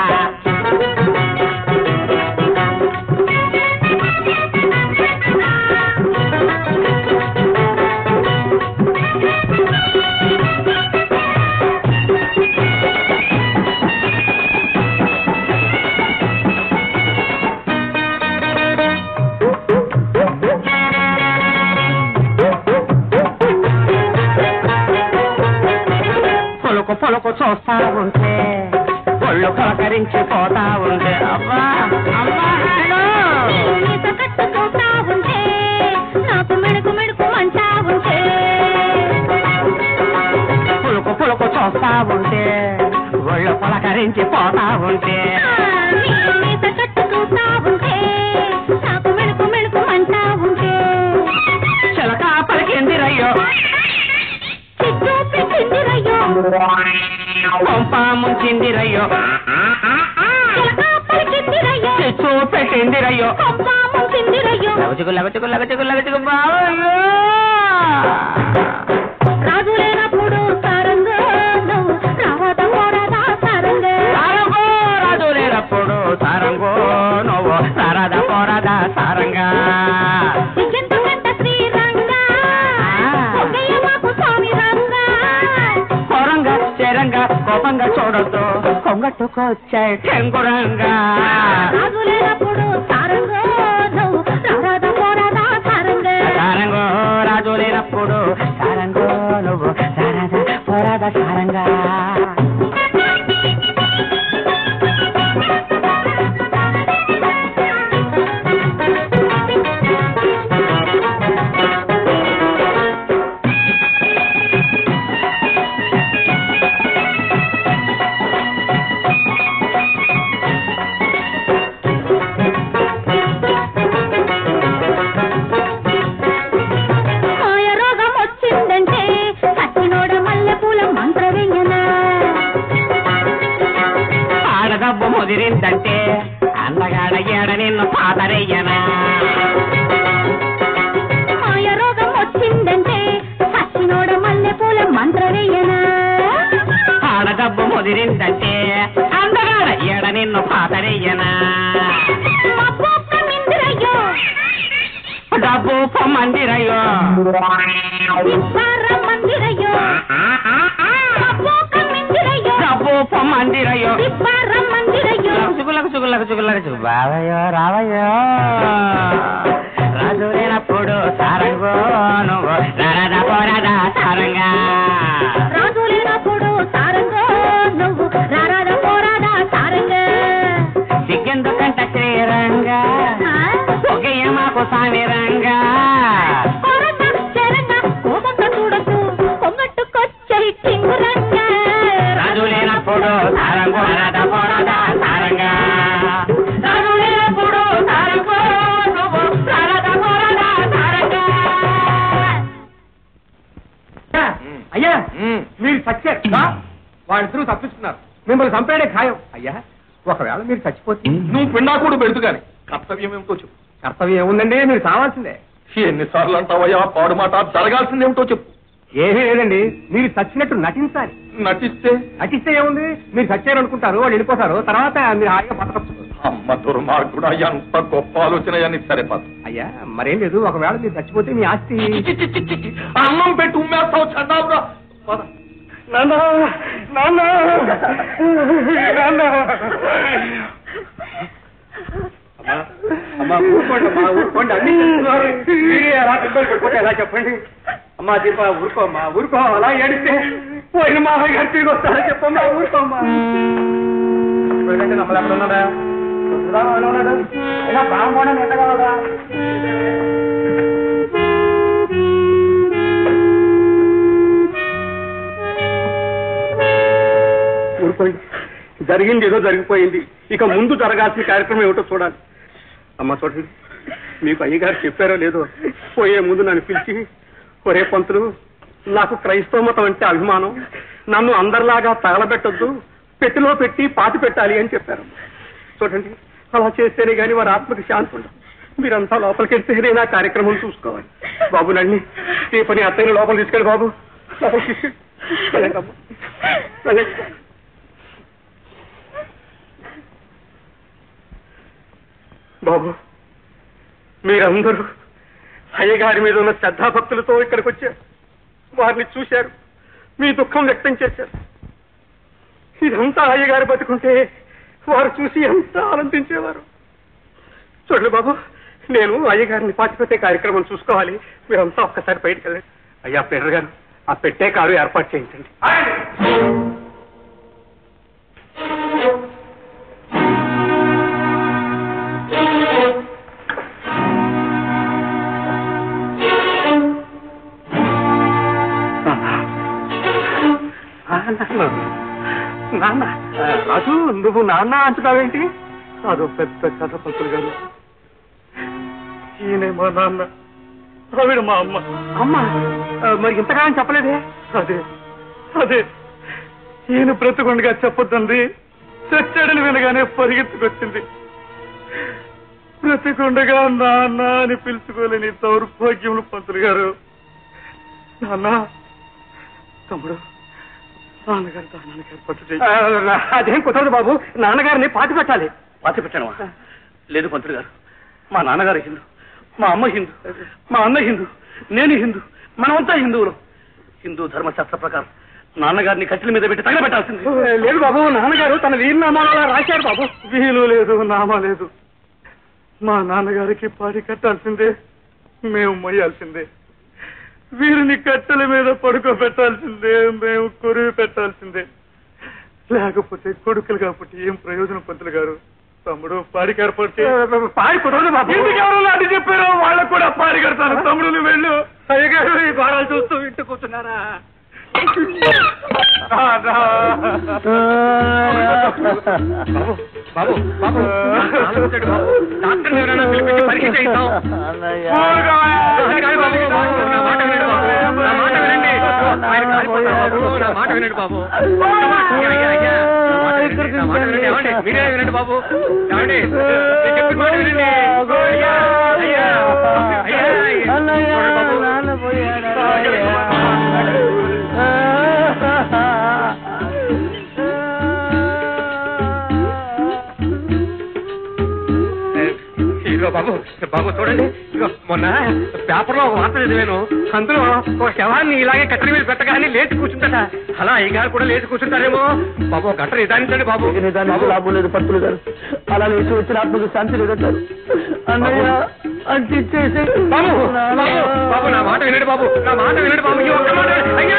పొలకు పొలకు చూస్తా ఉంటే ఒళ్ళు పలకరించి పోతా ఉంటే అబ్బా అబ్బా హలో ఈత కట్టుకుంటా ఉంటే నాకు మెడుకు మెడుకు అంటా ఉంటే పులుకు పులుకు చూస్తా ఉంటే ఒళ్ళు పలకరించి పోతా ఉంటే ఈత కట్టుకుంటా ఉంటే నాకు మెడుకు మెడుకు అంటా ఉంటే చిలక పలికిందిరయ్యో చిట్టు పెట్టింది రయ్యో కొంప ముంచిందిరయ్యో చిలక పలికింది రయ్యో చిచ్చు పెట్టిందిరయ్యో కొప్ప ముంచింది రయ్యో లగచుకు లగచుకు లగచుకు లగచుకు బావయ్యో రాజు లేనప్పుడు సారంగా నువ్వు రావద పోరదా సారంగా సారంగో రాజు లేనప్పుడు సారంగో నువ్వు సారద పోరద సారంగా సిగ్గెత్తుకంట శ్రీరంగా ఒక్కయ్య మాకు స్వామి రంగా కోరంగా చెరంగా కోపంగా చూడొద్దు కొంగట్టుకొచ్చే టెంగురంగా రాజు లేనప్పుడు సారంగా నువ్వు రారాద పోరాదా సారంగా సారంగో రాజు లేనప్పుడు సారంగో నువ్వు సారద పోరాద సారంగా మాయ రోగం వచ్చిందంటే సచ్చినోడ మల్లె పూల మంత్ర వెయ్యనా ఆడదబ్బు ముదిరిందంటే అందగాడ ఏడ నిన్ను పాతరయ్యనా కుదిరిందంటే అందగాడ ఎడ నిన్ను పాతరేయనా మబ్బొక్క మిందిరయ్యో డబ్బు పొమ్మందిరయ్యో ఇస్తార మందిరయ్యో మబ్బొక్క మిందిరయ్యో డబ్బు పొమ్మందిరయ్యో ఇస్తార మందిరయ్యో చుగులకు చుగులకు చుగులకు చుగు బావయ్యో రావయ్యో రాజు లేనప్పుడు సారంగో నువ్వు రారాదా పోరాదా సారంగా రాజు లేనప్పుడు సారంగో నువ్వు రారాద పోరాదా సారంగా సిగ్గెందుకంట శ్రీరంగా ఒకే మాకు సామిరంగా కొరత చెరంగా కోపంత చూడకు కొంగట్టుకొచ్చే చింగురంగా రాజు లేనప్పుడు సారంగో రారాదా పోరాదా సారంగా రాజు లేనప్పుడు సారంగో నువ్వు రారాదా పోరాదా సారంగా అయ్యా మీరు చచ్చారు వాళ్ళిద్దరూ తప్పిస్తున్నారు మిమ్మల్ని చంపేయడే ఖాయం అయ్యా ఒకవేళ మీరు చచ్చిపోతే నువ్వు పిండాకుడు పెడుతు గాని కర్తవ్యం ఏమిటో చెప్పు కర్తవ్యం ఏముందండి మీరు చావాల్సిందే ఎన్నిసార్లు అంటావయ్యా పాడు మాట జరగాల్సింది ఏమిటో చెప్పు ఏమీ లేదండి మీరు చచ్చినట్టు నటించాలి నటిస్తే నటిస్తే ఏముంది మీరు చచ్చారు అనుకుంటారు వాళ్ళు వెళ్ళిపోతారు తర్వాత మీరు హాయిగా బతకచ్చు అమ్మ దుర్మార్గుడా ఎంత గొప్ప ఆలోచన అని సరే పద అయ్యా మరేం లేదు ఒకవేళ మీరు చచ్చిపోతే మీ ఆస్తి అన్నం పెట్టి ఉమ్మేస్తావు చండావురా పద నాన్న నాన్న నాన్న అమ్మా, అమ్మా ఊరుకోండి అమ్మా ఊరుకోండి అన్ని చేస్తున్నారు. మీరే అలా ఇబ్బంది పడిపోతే ఎలా చెప్పండి అమ్మా దీప ఊరుకో అమ్మా ఊరుకో అలా ఏడిస్తే పోయిన మామయ్య గారు తిరిగి వస్తారా చెప్పమ్మా ఊరుకోమ్మా నమ్మలు ఎక్కడ ఉన్నాడా చూద్దామా, ఎలా ఉన్నాడు అయినా బ్రాహ్మణం ఎంత కావాలా ఊరుకోండి జరిగింది ఏదో జరిగిపోయింది ఇక ముందు జరగాల్సిన కార్యక్రమం ఏమిటో చూడాలి అమ్మ చూడండి మీకు అయ్యగారు చెప్పారో లేదో పోయే ముందు నన్ను పిలిచి ఒరే పంతులు నాకు క్రైస్తవ మతం అంటే అభిమానం నన్ను అందరిలాగా తగలబెట్టొద్దు పెట్టిలో పెట్టి పాతి పెట్టాలి అని చెప్పారు చూడండి అలా చేస్తేనే కానీ వారి ఆత్మకి శాంతి ఉండదు మీరంతా లోపలికి వెళ్తేనే నా కార్యక్రమం చూసుకోవాలి బాబు నన్ను ఈ పని అత్తయ్య లోపల తీసుకెళ్ళి బాబు లోపలికి తీసుకెళ్ళి వెళ్ళండి అమ్మా. వెళ్ళండి. బాబు మీరందరూ అయ్యగారి మీద ఉన్న శ్రద్ధాభక్తులతో ఇక్కడికి వచ్చారు వారిని చూశారు మీ దుఃఖం వ్యక్తం చేశారు ఇదంతా అయ్యగారు బతుకుంటే వారు చూసి ఎంత ఆనందించేవారు చూడండి బాబు నేను అయ్యగారిని పాతిపెట్టే కార్యక్రమం చూసుకోవాలి మీరంతా ఒక్కసారి బయటకు వెళ్ళండి అయ్యా పెర్ర గారు ఆ పెట్టే కారు ఏర్పాటు చేయించండి నాన్న నాన్న ఆ, రాజు నువ్వు నాన్న అంటున్నావేంటి అదో పెద్ద కథ పంతులు గారు ఈయనే మా నాన్న ఆవిడ మా అమ్మ అమ్మ ఆ, మరి ఇంతకాలం చెప్పలేదే అదే అదే ఈయన బ్రతుకుండగా చెప్పొద్దండి చచ్చాడని వినగానే పరిగెత్తుకొచ్చింది బ్రతికుండగా నాన్న అని పిలుచుకోలేని దౌర్భాగ్యములు పంతులు గారు నాన్న తమ్ముడు నాన్నగారు దానానికి ఏర్పాటు చేయి అదేం కుదరదు బాబు నాన్నగారిని పాతి పెట్టాలి పాతి పెట్టాను లేదు పంతులు గారు మా నాన్నగారు హిందూ మా అమ్మ హిందూ మా అన్న హిందూ నేను హిందూ మనమంతా హిందువులు హిందూ ధర్మశాస్త్ర ప్రకారం నాన్నగారిని కట్టెల మీద పెట్టి తగలబెట్టాల్సింది లేదు బాబు నాన్నగారు తన వీరునామాలు రాశారు బాబు వీలు లేదు నామా లేదు మా నాన్నగారికి పాడి కట్టాల్సిందే మేము మొయ్యాల్సిందే వీరిని కట్టెల మీద పడుకోబెట్టాల్సిందే మేము కొరివి పెట్టాల్సిందే లేకపోతే కొడుకులు కాబట్టి ఏం ప్రయోజనం పంతులు గారు తమ్ముడు పాడి ఏర్పాటు పాడి కుదరదు బాబు ఎవరు అది చెప్పారో వాళ్ళకు కూడా పాడి కడతాను తమ్ముడు వెళ్ళు అయ్యగారు ఈ భారాలు చూస్తూ ఇంటి కూర్చున్నారా బాబు బాబు ఆలోచించండి బాబు డాక్టర్ ఎవరైనా పిలిపించి పరీక్ష చేయిస్తాం నా మాట వినండి బాబు నా మాట వినండి ఆయన కాలిపోతారు బాబు నా మాట వినండి బాబు అయ్యా అయ్యా నా మాట వినండి నా మాట వినండి ఏమండి మీరే వినండి బాబు ఏమండి నేను చెప్పిన మాట వినండి అయ్యా అయ్యా అయ్యా చూడండి బాబు ఇదిగో బాబు బాబు చూడండి ఇదిగో మొన్న పేపర్లో ఒక వార్త చదివాను అందులో ఒక శవాన్ని ఇలాగే కట్టెల మీద పెట్టగానే లేచి కూర్చుంటట అలా అయ్యగారు కూడా లేచి కూర్చుంటారేమో బాబు ఒక గంట నిదానించండి బాబు నిదానికి లాభం లేదు పత్తులు గారు అలా లేచి వచ్చిన ఆత్మకు శాంతి లేదంటారు అన్నయ్య అంటించేసి బాబు బాబు బాబు నా మాట వినండి బాబు నా మాట వినండి బాబు ఈ ఒక్క మాట వినండి. అయ్యా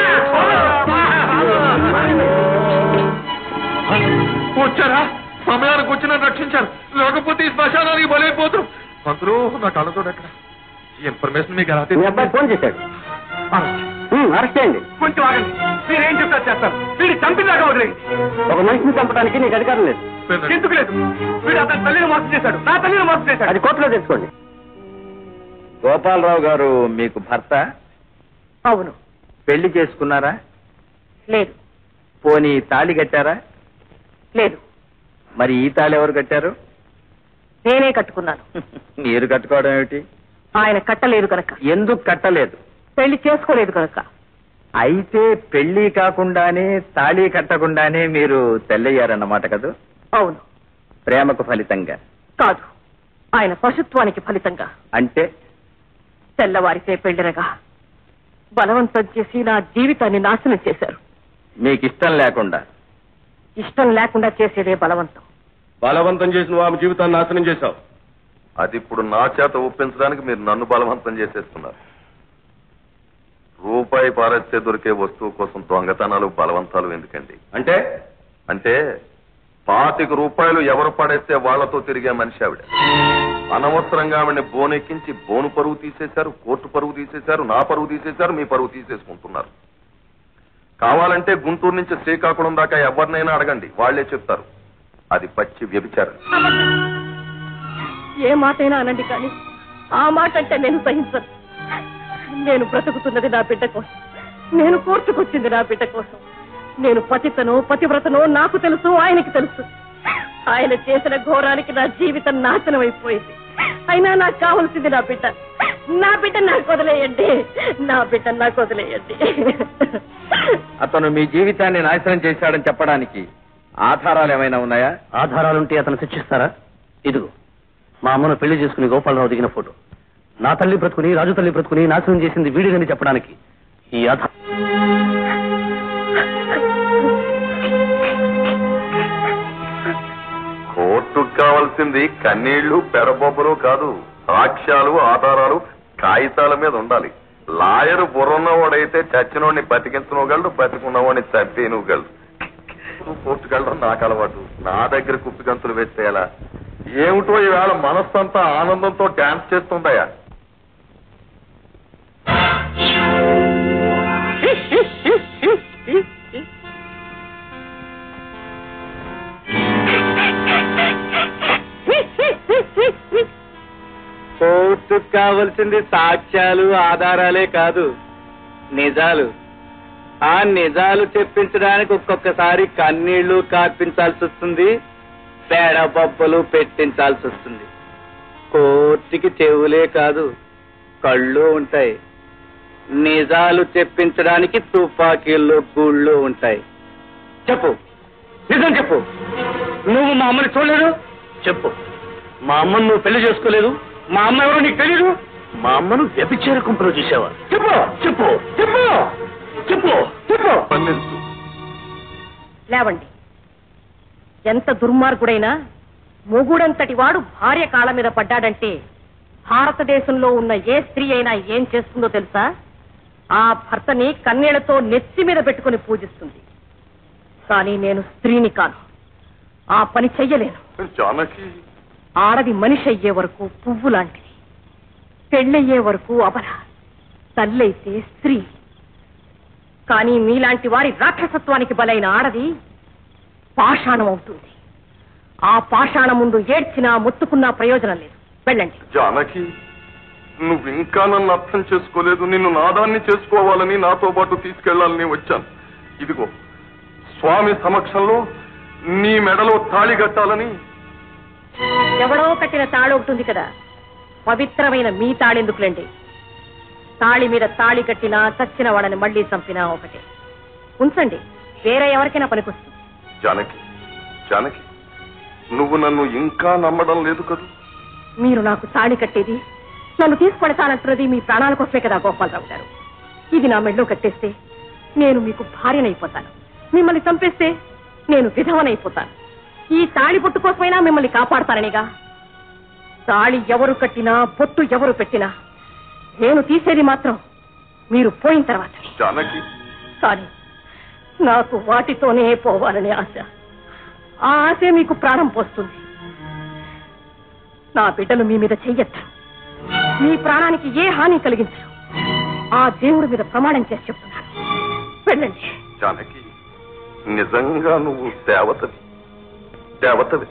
వచ్చారా సమయానికి వచ్చి నన్ను రక్షించారు లేకపోతే ఈ శ్మశానానికి బలైపోతాం మంత్రు నా కళ్ళతో ఎక్కడ ఈ ఇన్ఫర్మేషన్ మీకు ఎలా మీ అబ్బాయి ఫోన్ చేశాడు అరెస్ట్ చేయండి కొంచెం ఆగండి మీరేం చెప్తారు చేస్తారు వీడి చంపిదాకా వదిలేండి ఒక మనిషిని చంపడానికి నీకు అధికారం లేదు ఎందుకు లేదు వీడు అతని తల్లిని మోసం చేశాడు నా తల్లిని మోసం చేశాడు అది కోర్టులో తెలుసుకోండి గోపాలరావు గారు మీకు భర్త అవును పెళ్లి చేసుకున్నారా లేదు పోనీ తాళి కట్టారా లేదు మరి ఈ తాళి ఎవరు కట్టారు నేనే కట్టుకున్నాను మీరు కట్టుకోవడం ఏమిటి ఆయన కట్టలేదు కనుక ఎందుకు కట్టలేదు పెళ్లి చేసుకోలేదు కనుక అయితే పెళ్లి కాకుండానే తాళి కట్టకుండానే మీరు తెల్లయ్యారన్నమాట కదూ అవును ప్రేమకు ఫలితంగా కాదు ఆయన పశుత్వానికి ఫలితంగా అంటే తెల్లవారితే పెళ్లినగా బలవంతం చేసి నా జీవితాన్ని నాశనం చేశారు మీకు ఇష్టం లేకుండా ఇష్టం లేకుండా చేసేదే బలవంతం బలవంతం చేసిన ఆమె జీవితాన్ని నాశనం చేశావు అది ఇప్పుడు నా చేత ఒప్పించడానికి మీరు నన్ను బలవంతం చేసేస్తున్నారు రూపాయి పారేస్తే దొరికే వస్తువు కోసం దొంగతనాలు బలవంతాలు ఎందుకండి అంటే అంటే పాతిక రూపాయలు ఎవరు పడేస్తే వాళ్లతో తిరిగే మనిషి ఆవిడ అనవసరంగా ఆవిడని బోనెక్కించి బోను పరువు తీసేశారు కోర్టు పరువు తీసేశారు నా పరువు తీసేశారు మీ పరువు తీసేసుకుంటున్నారు కావాలంటే గుంటూరు నుంచి శ్రీకాకుళం దాకా ఎవరినైనా అడగండి వాళ్లే చెప్తారు అది పచ్చి వ్యభిచారం ఏ మాటైనా అనండి కానీ ఆ మాట అంటే నేను సహించను నేను బ్రతుకుతున్నది నా బిడ్డ కోసం నేను కోర్టుకొచ్చింది నా బిడ్డ కోసం నేను పతితను పతివ్రతను నాకు తెలుసు ఆయనకి తెలుసు ఆయన చేసిన ఘోరానికి నా జీవితం నాశనం అయిపోయింది అయినా నాకు కావాల్సింది నా బిడ్డ నా బిడ్డ నాకు వదిలేయండి నా బిడ్డ నాకు వదిలేయండి అతను మీ జీవితాన్ని నాశనం చేశాడని చెప్పడానికి ఆధారాలు ఏమైనా ఉన్నాయా ఆధారాలుంటే అతను శిక్షిస్తారా ఇదిగో మా అమ్మను పెళ్లి చేసుకుని గోపాలరావు దిగిన ఫోటో నా తల్లి బ్రతుకుని రాజు తల్లి బ్రతుకుని నాశనం చేసింది వీడిదని చెప్పడానికి ఈ ఆధారం కోర్టుకు కావాల్సింది కన్నీళ్లు పెరబొబ్బలు కాదు సాక్ష్యాలు ఆధారాలు కాగితాల మీద ఉండాలి లాయర్ బుర్రన్నవాడైతే చచ్చినోడిని బతికించనగలడు బతికున్నవాడిని చంపేనుగలడు నువ్వు కోర్టుకెళ్ళడం నాకు అలవాటు నా దగ్గర కుప్పి గంతులు వేస్తే ఎలా ఏమిటో ఈవేళ మనస్సంతా ఆనందంతో డాన్స్ చేస్తుందయ్యా కోర్టుకు కావలసింది సాక్ష్యాలు ఆధారాలే కాదు నిజాలు ఆ నిజాలు చెప్పించడానికి ఒక్కొక్కసారి కన్నీళ్లు కార్పించాల్సి వస్తుంది పేడబొబ్బలు పెట్టించాల్సి వస్తుంది కోర్టుకి చెవులే కాదు కళ్ళు ఉంటాయి నిజాలు చెప్పించడానికి తుపాకీళ్ళు గుళ్ళు ఉంటాయి చెప్పు నిజం చెప్పు నువ్వు మా అమ్మని చూడలేదు చెప్పు మా అమ్మను నువ్వు పెళ్లి చేసుకోలేదు మా అమ్మ ఎవరో నీకు తెలీదు మా అమ్మను వ్యభిచార కుంపలో చూసావా చెప్పు చెప్పు చెప్పు చెప్పు చెప్పు స్పందించు లేవండి ఎంత దుర్మార్గుడైనా మొగుడంతటి వాడు భార్య కాళ్ళ మీద పడ్డాడంటే భారతదేశంలో ఉన్న ఏ స్త్రీ అయినా ఏం చేస్తుందో తెలుసా ఆ భర్తని కన్నీళ్లతో నెత్తి మీద పెట్టుకుని పూజిస్తుంది కానీ నేను స్త్రీని కాను ఆ పని చెయ్యలేను జానకి ఆడది మనిషి అయ్యే వరకు పువ్వు లాంటిది పెళ్ళయ్యే వరకు అబల తల్లైతే స్త్రీ కానీ మీలాంటి వారి రాక్షసత్వానికి బలైన ఆడది పాషాణం అవుతుంది ఆ పాషాణం ముందు ఏడ్చినా మొత్తుకున్నా ప్రయోజనం లేదు వెళ్ళండి జానకి నువ్వు ఇంకా నన్ను అర్థం చేసుకోలేదు నిన్ను నాదాన్ని చేసుకోవాలని నాతో పాటు తీసుకెళ్లాలని వచ్చాను ఇదిగో స్వామి సమక్షంలో నీ మెడలో తాళి కట్టాలని ఎవడో కట్టిన తాళి ఒకటి ఉంది కదా పవిత్రమైన మీ తాళెందుకులండి తాళి మీద తాళి కట్టినా చచ్చిన వాళ్ళని మళ్ళీ చంపినా ఒకటే ఉంచండి వేరే ఎవరికైనా పనికొస్తుంది జానకి జానకి నువ్వు నన్ను ఇంకా నమ్మడం లేదు కదూ మీరు నాకు తాళి కట్టేది నన్ను తీసుకొడతానంటున్నది మీ ప్రాణాల కోసమే కదా గోపాలరావు గారు ఇది నా మెడలో కట్టేస్తే నేను మీకు భార్యనైపోతాను మిమ్మల్ని చంపేస్తే నేను విధవనైపోతాను ఈ తాళి పొట్టు కోసమైనా మిమ్మల్ని కాపాడతాననిగా తాళి ఎవరు కట్టినా పొట్టు ఎవరు పెట్టినా నేను తీసేది మాత్రం మీరు పోయిన తర్వాత జానకి కానీ నాకు వాటితోనే పోవాలని ఆశ ఆ ఆశే మీకు ప్రాణం పోస్తుంది నా బిడ్డలు మీ మీద చెయ్యొచ్చు మీ ప్రాణానికి ఏ హాని కలిగించరు ఆ దేవుడి మీద ప్రమాణం చేసి చెప్తున్నాను వెళ్ళండి జానకి నిజంగా నువ్వు దేవతవి దేవతవి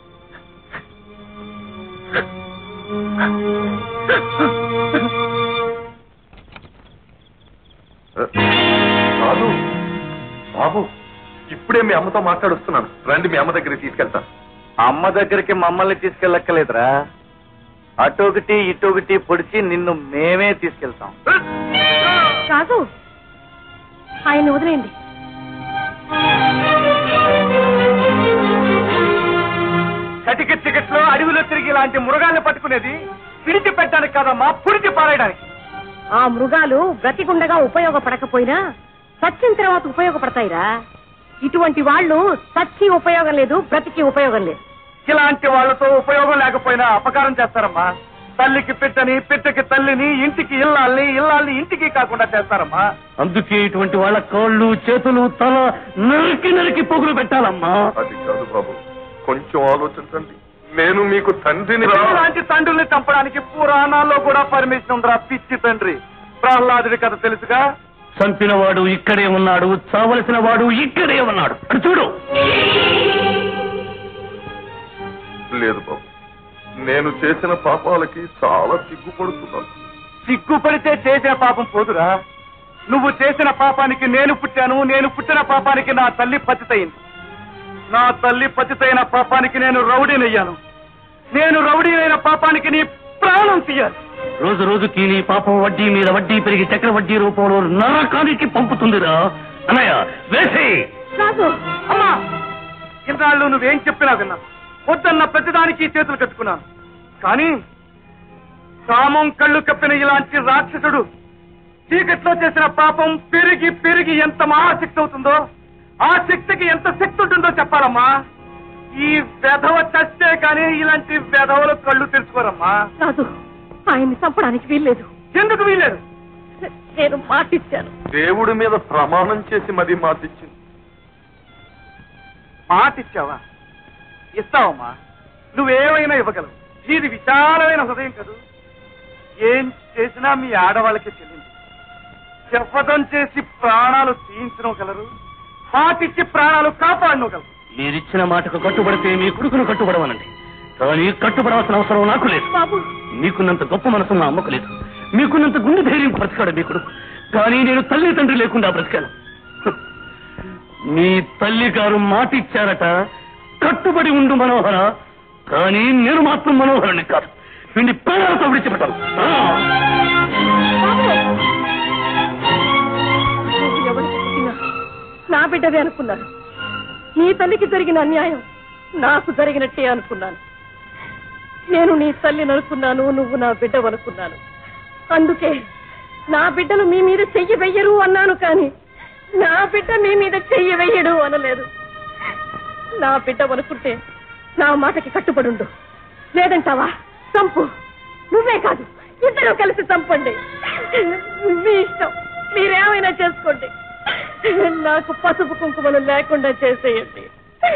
కాదు బాబు ఇప్పుడే మీ అమ్మతో మాట్లాడుస్తున్నాను రండి మీ అమ్మ దగ్గరికి తీసుకెళ్తాను అమ్మ దగ్గరికి మమ్మల్ని తీసుకెళ్ళక్కలేదురా అటొకటి ఇటొకటి పొడిచి నిన్ను మేమే తీసుకెళ్తాం కాదు ఆయన్ని వదిలేయండి సటికెట్ టికెట్ లో అడవిలో తిరిగి ఇలాంటి మృగాల్ని పట్టుకునేది పిడిచి పెట్టడానికి కాదమ్మా పుడిచి పారేయడానికి ఆ మృగాలు బ్రతికుండగా ఉపయోగపడకపోయినా చచ్చిన తర్వాత ఉపయోగపడతాయిరా ఇటువంటి వాళ్ళు చచ్చి ఉపయోగం లేదు బ్రతికి ఉపయోగం లేదు ఇలాంటి వాళ్ళతో ఉపయోగం లేకపోయినా అపకారం చేస్తారమ్మా తల్లికి పిట్టని పిట్టకి తల్లిని ఇంటికి ఇల్లాల్ని ఇల్లాల్ని ఇంటికి కాకుండా చేస్తారమ్మా అందుకే ఇటువంటి వాళ్ళ కాళ్ళు చేతులు తల నరికి నరికి పొగులు పెట్టాలమ్మా అది కాదు బాబు కొంచెం ఆలోచించండి నేను మీకు తండ్రిని ఇలాంటి తండ్రుల్ని చంపడానికి పురాణాల్లో కూడా పర్మిషన్ ఉందిరా పిచ్చి తండ్రి ప్రహ్లాదుడి కథ తెలుసుగా చంపినవాడు ఇక్కడే ఉన్నాడు చావలసిన వాడు ఇక్కడే ఉన్నాడు అటు చూడు లేదు బాబు నేను చేసిన పాపాలకి చాలా సిగ్గుపడుతున్నాను సిగ్గుపడితే చేసే పాపం పోదురా నువ్వు చేసిన పాపానికి నేను పుట్టాను నేను పుట్టిన పాపానికి నా తల్లి పతితయింది నా తల్లి పతితైన పాపానికి నేను రౌడీనయ్యాను నేను రౌడీనైన పాపానికి నీ ప్రాణం తీయాలి రోజు రోజుకి నీ పాపం వడ్డీ మీద వడ్డీ పెరిగి చక్ర వడ్డీ రూపంలో నరకానికి పంపుతుందిరా అన్నయ్య వేసి రాజు అమ్మా ఇన్నాళ్ళు నువ్వేం చెప్పినా విన్నా వద్దన్న ప్రతిదానికి చేతులు కట్టుకున్నాను కానీ కామం కళ్ళు కప్పిన ఇలాంటి రాక్షసుడు చీకట్లో చేసిన పాపం పెరిగి పెరిగి ఎంత మహాశక్తి అవుతుందో ఆ శక్తికి ఎంత శక్తి ఉంటుందో చెప్పాలమ్మా ఈ వెధవ చస్తే కానీ ఇలాంటి వెధవలు కళ్ళు తెరుచుకోరమ్మా రాజు ఆయన్ని చంపడానికి వీల్లేదు ఎందుకు వీలేదు నేను మాటిచ్చాను దేవుడి మీద ప్రమాణం చేసి మరీ మాటిచ్చింది మాట ఇచ్చావా ఇస్తావమ్మా నువ్వేమైనా ఇవ్వగలవు నీది విశాలమైన హృదయం కదూ ఏం చేసినా మీ ఆడవాళ్ళకి చెల్లింది చెప్పడం చేసి ప్రాణాలు తీయించగలరు మాటిచ్చి ప్రాణాలు కాపాడనగలరు మీరిచ్చిన మాటకు కట్టుబడితే మీ కొడుకును కట్టుబడవనండి కానీ కట్టుబడవలసిన అవసరం నాకు లేదు బాబు మీకున్నంత గొప్ప మనసు నా అమ్మకు లేదు మీకున్నంత గుండె ధైర్యం బ్రతికాడు మీ కొడుకు కానీ నేను తల్లి తండ్రి లేకుండా బ్రతికాను హ్. మీ తల్లి గారు మాట ఇచ్చారట కట్టుబడి ఉండు మనోహర కానీ నేను మాత్రం మనోహరుని కాదు వీడిని ప్రాణాలతో విడిచిపెట్టాను ఆ. నువ్వు ఎవరికి పుట్టినా నా బిడ్డవే అనుకున్నాను నీ తల్లికి జరిగిన అన్యాయం నాకు జరిగినట్టే అనుకున్నాను నేను నీ తల్లిని అనుకున్నాను నువ్వు నా బిడ్డవనుకున్నాను అందుకే నా బిడ్డలు మీ మీద చెయ్యి వెయ్యరు అన్నాను కానీ నా బిడ్డ మీ మీద చెయ్యి వెయ్యడు అనలేదు నా బిడ్డ అనుకుంటే నా మాటకి కట్టుబడుండు లేదంటావా చంపు నువ్వే కాదు ఇద్దరు కలిసి చంపండి మీ ఇష్టం మీరేమైనా చేసుకోండి నాకు పసుపు కుంకుమలు లేకుండా చేసేయండి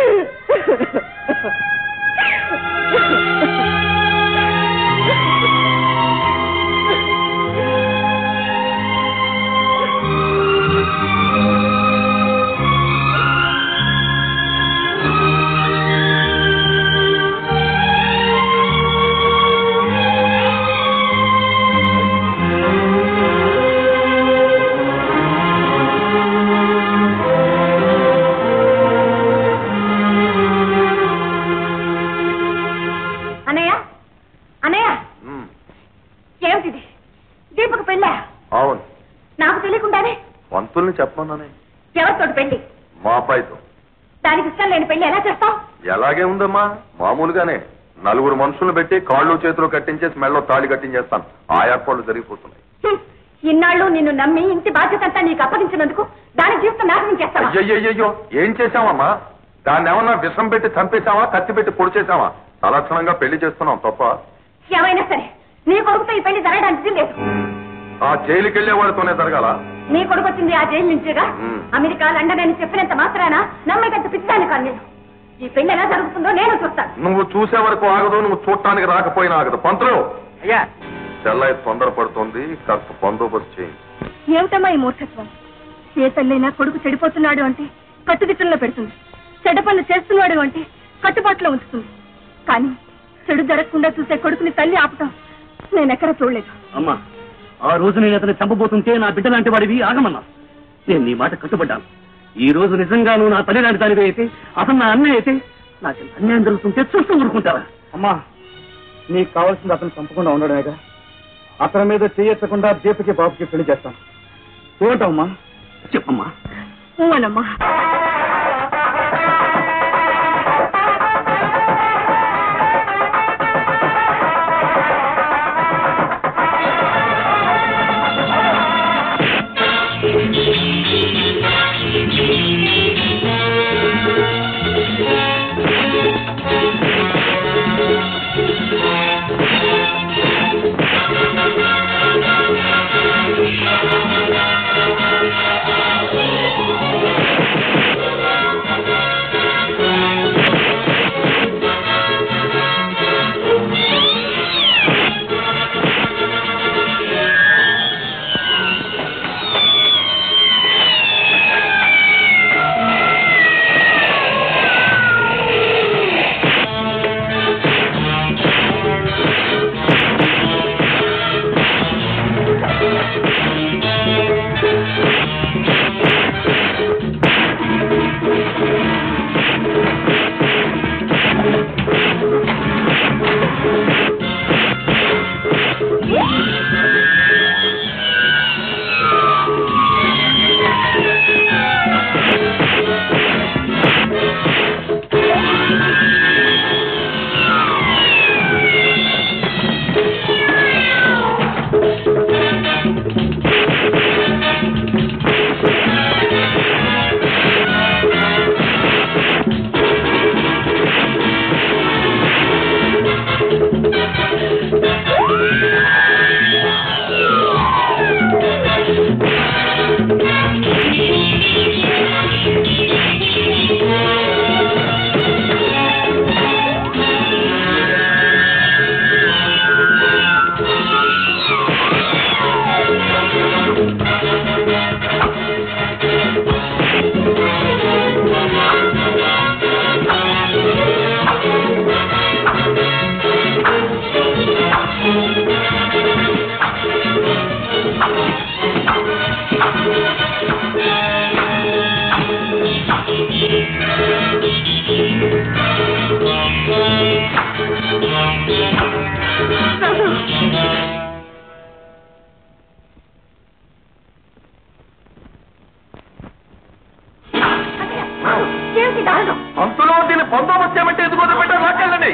అన్నయ్య అన్నయ్య ఉమ్, ఏమిటిది దీపకు పెళ్ళా అవును నాకు తెలియకుండానే పంతుల్ని చెప్పమన్నానే ఎవరితోటి పెళ్లి మా అబ్బాయితో దానికి ఇష్టం లేని పెళ్లి ఎలా చేస్తావు ఎలాగే ఉందమ్మా మామూలుగానే నలుగురు మనుషులు పెట్టి కాళ్ళు చేతులు కట్టించేసి మెళ్ళో తాళి కట్టించేస్తాను ఆ ఏర్పాట్లు జరిగిపోతున్నాయి హ్మ్. ఇన్నాళ్ళు నిన్ను నమ్మి ఇంటి బాధ్యత అంతా నీకు అప్పగించినందుకు దాని జీవితం నాశనం చేస్తావా అయ్యయ్యో ఏం చేశామమ్మా దాన్ని ఏమన్నా విషం పెట్టి చంపేశావా కత్తి పెట్టి పొడి చేశావా తలక్షణంగా పెళ్లి చేస్తున్నాం తప్ప ఏమైనా సరే నీ కొడుకుతో ఈ పెళ్లి జరగడానికి లేదు ఆ జైలుకి వెళ్లే వాడితోనే జరగాల నీ కొడుకు వచ్చింది ఆ జైలు నుంచేగా మ్. అమెరికా లండన్ అని చెప్పినంత మాత్రాన నమ్మకంత పిచ్చిదాన్ని కాదు నేను ఈ పెళ్లి ఎలా జరుగుతుందో నేను చూస్తాను నువ్వు చూసే వరకు ఆగదు నువ్వు చూడటానికి రాకపోయినా ఆగదు పంతులు అయ్యా చెల్లై తొందరపడుతుంది కాస్త బందోబస్తు చేయండి ఏమిటమ్మా ఈ మూర్ఖత్వం ఏ తల్లైనా కొడుకు చెడిపోతున్నాడు అంటే కట్టుదిట్టంలో పెడుతుంది చెడ్డ పనులు చేస్తున్నాడు అంటే కట్టుబాటులో ఉంచుతుంది కానీ చెడు జరగకుండా చూసే కొడుకుని తల్లి ఆపటం నేను ఎక్కడ చూడలేదు అమ్మా ఆ రోజు నేను అతన్ని చంపబోతుంటే నా బిడ్డ లాంటి వాడివి ఆగమన్నా నేను నీ మాట కట్టుబడ్డాను ఈ రోజు నిజంగా నువ్వు నా తల్లి లాంటి దానివి అయితే అతను నా అన్నయ్య అయితే నాకు ఇంత అన్యాయం జరుగుతుంటే చూస్తూ ఊరుకుంటావా అమ్మా నీకు కావాల్సింది అతను చంపకుండా ఉండడమేగా అతని మీద చేయెత్తకుండా దీపకి బాబుకి పెళ్లి చేస్తాను ఏమంటావమ్మా చెప్పమ్మా ఊనమ్మా ఏమిటి దారుణం పంతులు దీన్ని బందోబస్తు చేయమంటే ఎందుకు వదిలిపెట్టారు లాక్కెళ్ళండి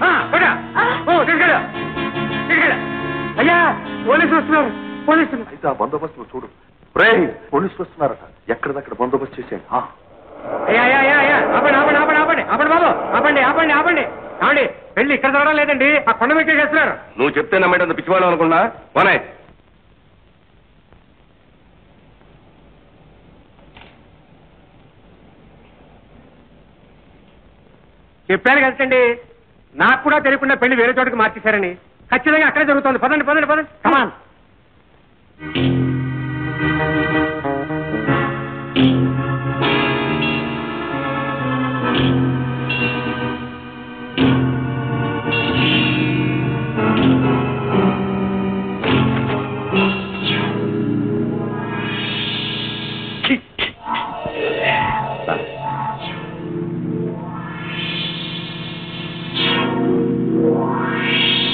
అయ్యా పోలీసులు వస్తున్నారు పోలీసులు అయితే ఆ బందోబస్తు నువ్వు చూడు రే పోలీసులు వస్తున్నారట ఎక్కడిదక్కడ బందోబస్తు చేసేయండి ఆ. అయ్యా అయ్యా అయ్యా అయ్యా ఆపండి ఆపండి ఆపండి ఆపండి ఆపండి బాబు ఆపండి ఆపండి ఆపండి ఆపండి పెళ్లి ఇక్కడ జరగడం లేదండి ఆ కొండ మీద చేస్తున్నారు నువ్వు చెప్తే నమ్మేటంత పిచ్చివాడు అనుకున్నా వనే చెప్పాను కదండి నాకు కూడా తెలియకుండా పెళ్లి వేరే చోటుకి మార్చేశారని ఖచ్చితంగా అక్కడే జరుగుతుంది పదండి పదండి పదండి కమాన్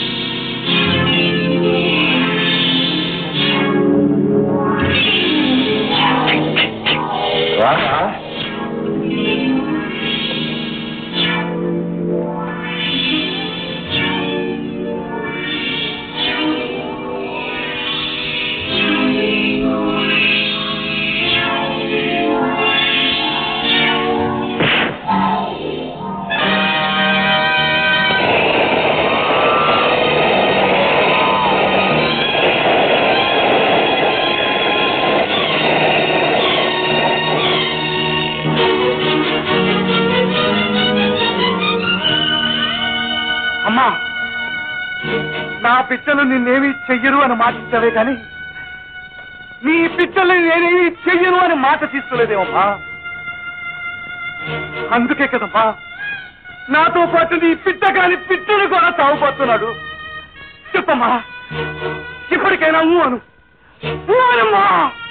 ఆ చెయ్యరు అని మాట ఇచ్చావే కానీ నీ పిచ్చల్ని నేనేమి చెయ్యను అని మాట తీసుకోలేదేమమ్మా అందుకే కదమ్మా నాతో పాటు నీ పిట్ట కాని పిట్టలు కూడా తాగుపోతున్నాడు చెప్పమ్మా ఇప్పటికైనా ఊ అను ఊ అనమ్మా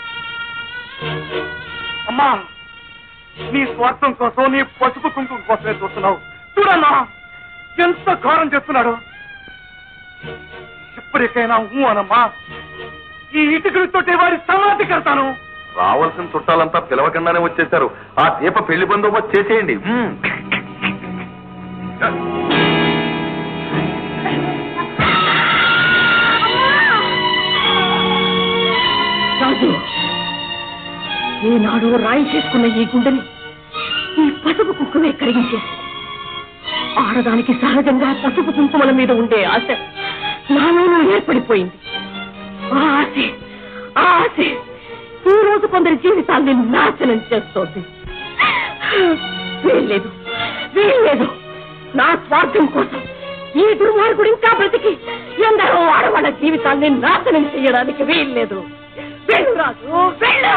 అమ్మా నీ స్వార్థం కోసం నీ పసుపు కుంకుమ కోసమే చూస్తున్నావు చూడమ్మా ఎంత ఘోరం చేస్తున్నాడు ఇప్పటికైనా ఊ అనమ్మా ఈ ఇటుకలతోటి వారి సమాధి కడతాను రావాల్సిన చుట్టాలంతా పిలవకుండానే వచ్చేశారు ఆ దీప పెళ్లి బందోబస్తు చేసేయండి మ్మ్. రాజు ఈనాడు రాయి చేసుకున్న ఈ గుండెని ఈ పసుపు కుంకుమే కరిగించేసి ఆడదానికి సహజంగా పసుపు కుంకుమల మీద ఉండే ఆశ నాలోనూ ఏర్పడిపోయింది ఆ ఆశ ఆ ఆశ ఈ రోజు కొందరి జీవితాల్ని నాశనం చేస్తోంది వీల్లేదు వీల్లేదు నా స్వార్థం కోసం ఈ దుర్మార్గుడు ఇంకా బ్రతికి ఎందరో ఆడవాళ్ళ జీవితాల్ని నాశనం చేయడానికి వీల్లేదు వెళ్ళు రాజు వెళ్ళు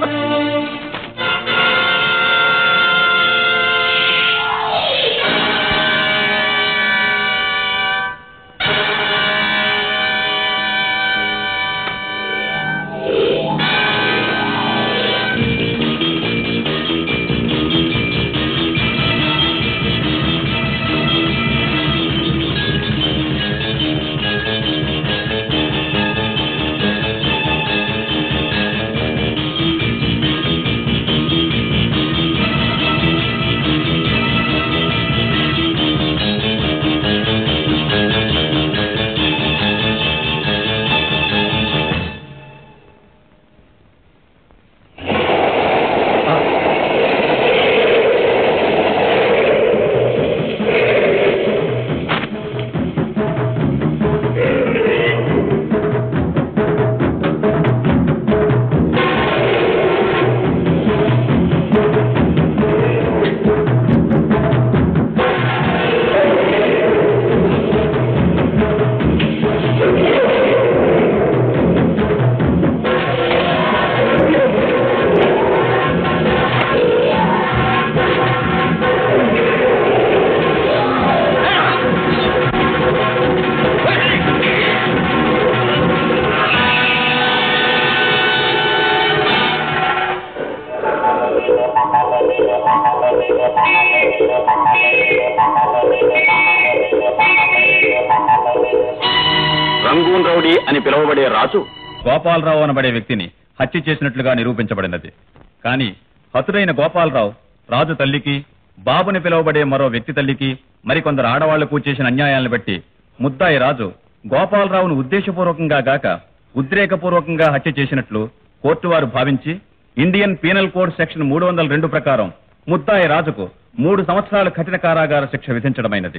రంగూన్ రౌడీ అని పిలువబడే రాజు గోపాలరావు అనబడే వ్యక్తిని హత్య చేసినట్లుగా నిరూపించబడినది కానీ హతుడైన గోపాలరావు రాజు తల్లికి బాబుని పిలువబడే మరో వ్యక్తి తల్లికి మరికొందరు ఆడవాళ్లకు చేసిన అన్యాయాలను బట్టి ముద్దాయి రాజు గోపాలరావును ఉద్దేశపూర్వకంగా గాక ఉద్రేకపూర్వకంగా హత్య చేసినట్లు కోర్టు వారు భావించి ఇండియన్ పీనల్ కోడ్ సెక్షన్ మూడు వందల రెండు ప్రకారం ముద్దాయి రాజుకు మూడు సంవత్సరాల కఠిన కారాగార శిక్ష విధించడమైనది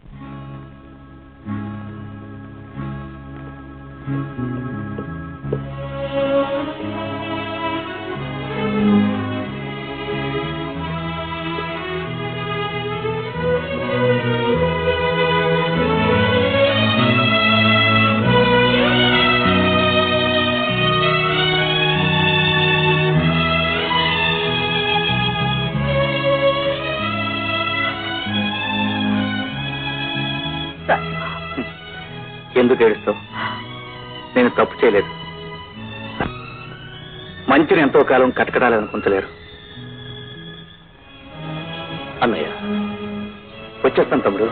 ఎందుకు ఏడుస్తావు నేను తప్పు చేయలేదు మంచిని ఎంతో కాలం కటకడాలనుకుంటలేరు అన్నయ్య వచ్చేస్తాను తమ్ముడు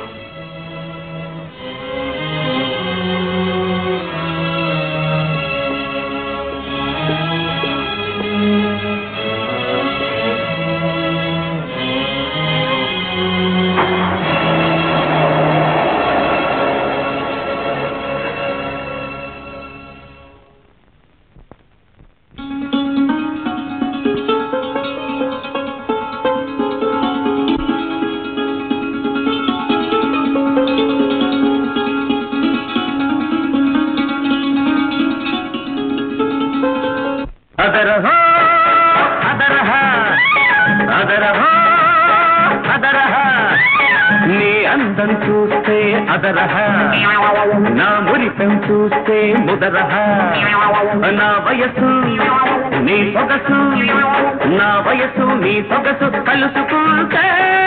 అదరహ అదరహ అదరహ అదరహ నీ అందం చూస్తే అదరహ నా మురిపం చూస్తే ముదరహ నా వయసు నీ సొగసు నా వయసు నీ సొగసు కలుసుకుంటే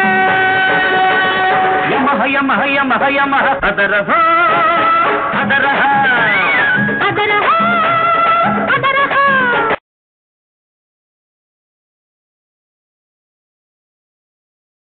యమహ యమహ యమహ యమహ అదరహ అదరహ అదరహో